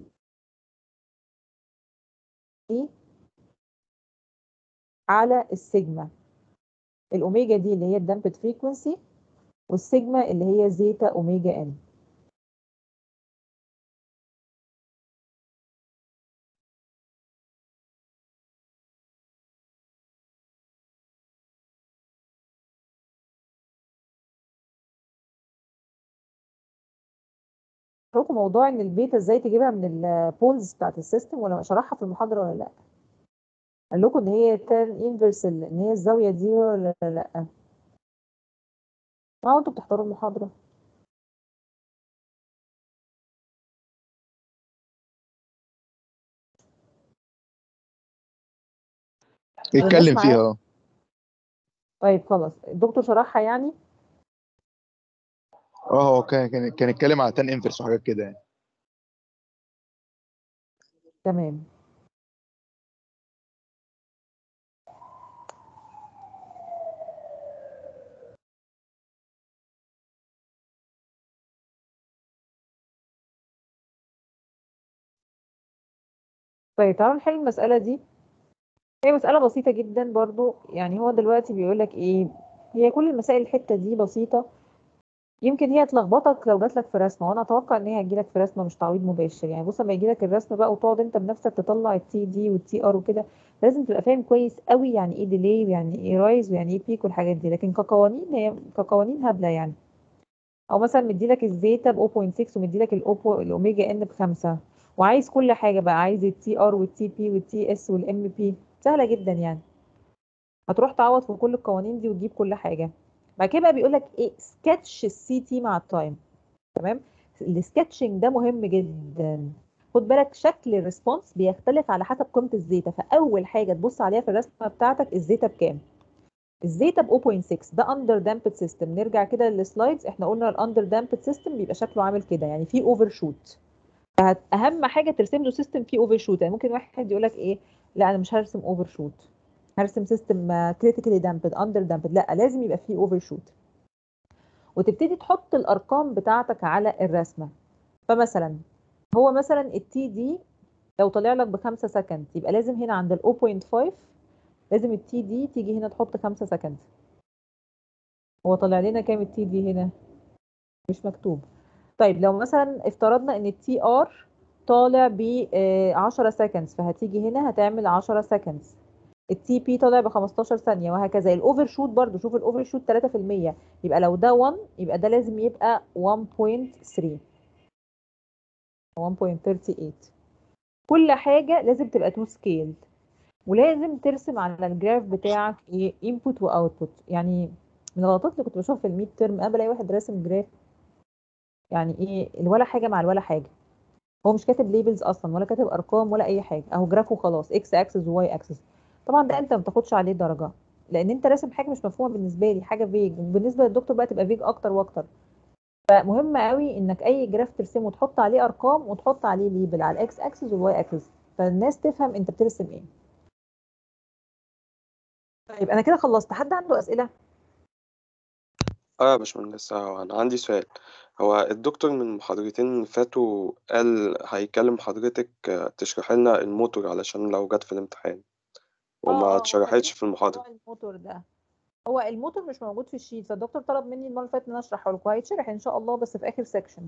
على السيجما الاوميجا دي اللي هي الدامبد فريكونسي والسيجما اللي هي زيتا اوميجا ان لكم موضوع ان البيتا ازاي تجيبها من البولز بتاعت السيستم ولا شرحها في المحاضره ولا لا قال لكم ان هي تان انفرس ان هي الزاويه دي ولا لا اه انتوا بتحضروا المحاضره اتكلم معايا؟ فيها اه طيب خلاص الدكتور شرحها يعني اه هو كان كان كان اتكلم على تان انفرس وحاجات كده يعني تمام طيب تعالوا نحل المسألة دي هي مسألة بسيطة جدا برضو يعني هو دلوقتي بيقولك ايه هي كل المسائل الحتة دي بسيطة يمكن هي تلخبطك لو جاتلك في رسمة وانا اتوقع ان هي هتجيلك في رسمة مش تعويض مباشر يعني بص لما يجيلك الرسم بقى وتقعد انت بنفسك تطلع التي دي والتي ار وكده لازم تبقى فاهم كويس قوي يعني ايه ديلي ويعني ايه رايز ويعني ايه بيك والحاجات دي لكن كقوانين هي كقوانين هبلة يعني او مثلا مديلك الزيتا ب 0.6 ومديلك الاوبو الاوميجا ان بخمسة وعايز كل حاجة بقى عايز التي ار والتي بي والتي اس والام بي سهلة جدا يعني هتروح تعوض في كل القوانين دي وتجيب كل حاجة بعد كده بقى بيقول لك ايه سكتش السي تي مع التايم تمام السكتشنج ده مهم جدا خد بالك شكل الريسبونس بيختلف على حسب قيمة الزيتا فأول حاجة تبص عليها في الرسمة بتاعتك الزيتا بكام الزيتا ب 0.6 ده اندر دامبد سيستم نرجع كده للسلايدز احنا قلنا الاندر دامبد سيستم بيبقى شكله عامل كده يعني فيه اوفر شوت اهم حاجه ترسم له سيستم فيه اوفر شوت يعني ممكن واحد يقول لك ايه لا انا مش هرسم اوفر شوت هرسم سيستم كريتيكالي دامبد اندر دامبد لا لازم يبقى فيه اوفر شوت وتبتدي تحط الارقام بتاعتك على الرسمه فمثلا هو مثلا التي دي لو طلع لك بخمسة سكند يبقى لازم هنا عند ال 0.5 لازم التي دي تيجي هنا تحط خمسة سكند هو طلع لنا كام التي دي هنا مش مكتوب طيب لو مثلا افترضنا ان التي ار طالع ب 10 سكند فهتيجي هنا هتعمل 10 سكند التي بي طالع ب 15 ثانيه وهكذا الاوفر شوت برضو شوف الاوفر شوت 3% يبقى لو ده 1 يبقى ده لازم يبقى 1.3 1.38 كل حاجه لازم تبقى تو سكيل ولازم ترسم على الجراف بتاعك ايه انبوت واوتبوت يعني من الغلطات اللي كنت بشوفها في الميد ترم انا بلاقي واحد راسم جراف يعني ايه الولا حاجه مع الولا حاجه هو مش كاتب ليبلز اصلا ولا كاتب ارقام ولا اي حاجه اهو جراف وخلاص اكس اكسس وواي اكسس طبعا ده انت ما بتاخدش عليه درجه لان انت راسم حاجه مش مفهومه بالنسبه لي حاجه فيج وبالنسبه للدكتور بقى تبقى فيج اكتر واكتر فمهم قوي انك اي جراف ترسمه وتحط عليه ارقام وتحط عليه ليبل على الاكس اكسس والواي اكسس فالناس تفهم انت بترسم ايه طيب انا كده خلصت حد عنده اسئله اه يا باشمهندس آه، انا عندي سؤال هو الدكتور من محاضرتين فاتوا قال هيكلم حضرتك آه، تشرح لنا الموتور علشان لو جت في الامتحان اه اه وما هو اتشرحتش في موضوع المحاضرة الموتور ده هو الموتور مش موجود في الشيت فالدكتور طلب مني المره اللي فاتت ان انا اشرحه لكم هيتشرح ان شاء الله بس في اخر سيكشن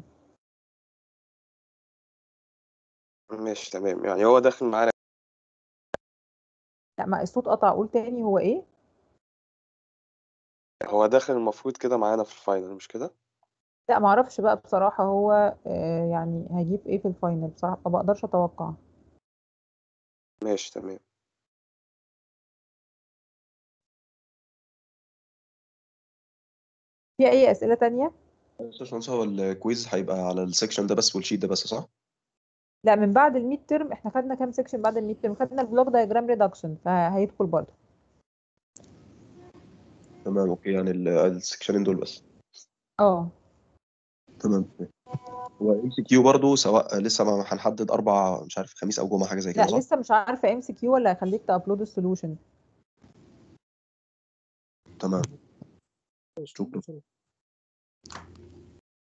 ماشي تمام يعني هو داخل معانا لا ما الصوت قطع قول تاني هو ايه هو داخل المفروض كده معانا في الفاينل مش كده لا ما اعرفش بقى بصراحه هو آه يعني هيجيب ايه في الفاينل بصراحه ما بقدرش اتوقع ماشي تمام في اي اسئله تانية باشمهندس هو الكويز هيبقى على السكشن ده بس والشيت ده بس صح؟ لا من بعد الميد ترم احنا خدنا كام سيكشن بعد الميد ترم خدنا البلوك دايجرام ريدكشن فهيدخل برضه تمام اوكي يعني ال- السكشنين دول بس اه تمام هو ام سي كيو برضه سواء لسه ما هنحدد اربع مش عارف خميس او جمعه حاجه زي كده لا صح؟ لسه مش عارفه ام سي كيو ولا هخليك تابلود السولوشن تمام شكرا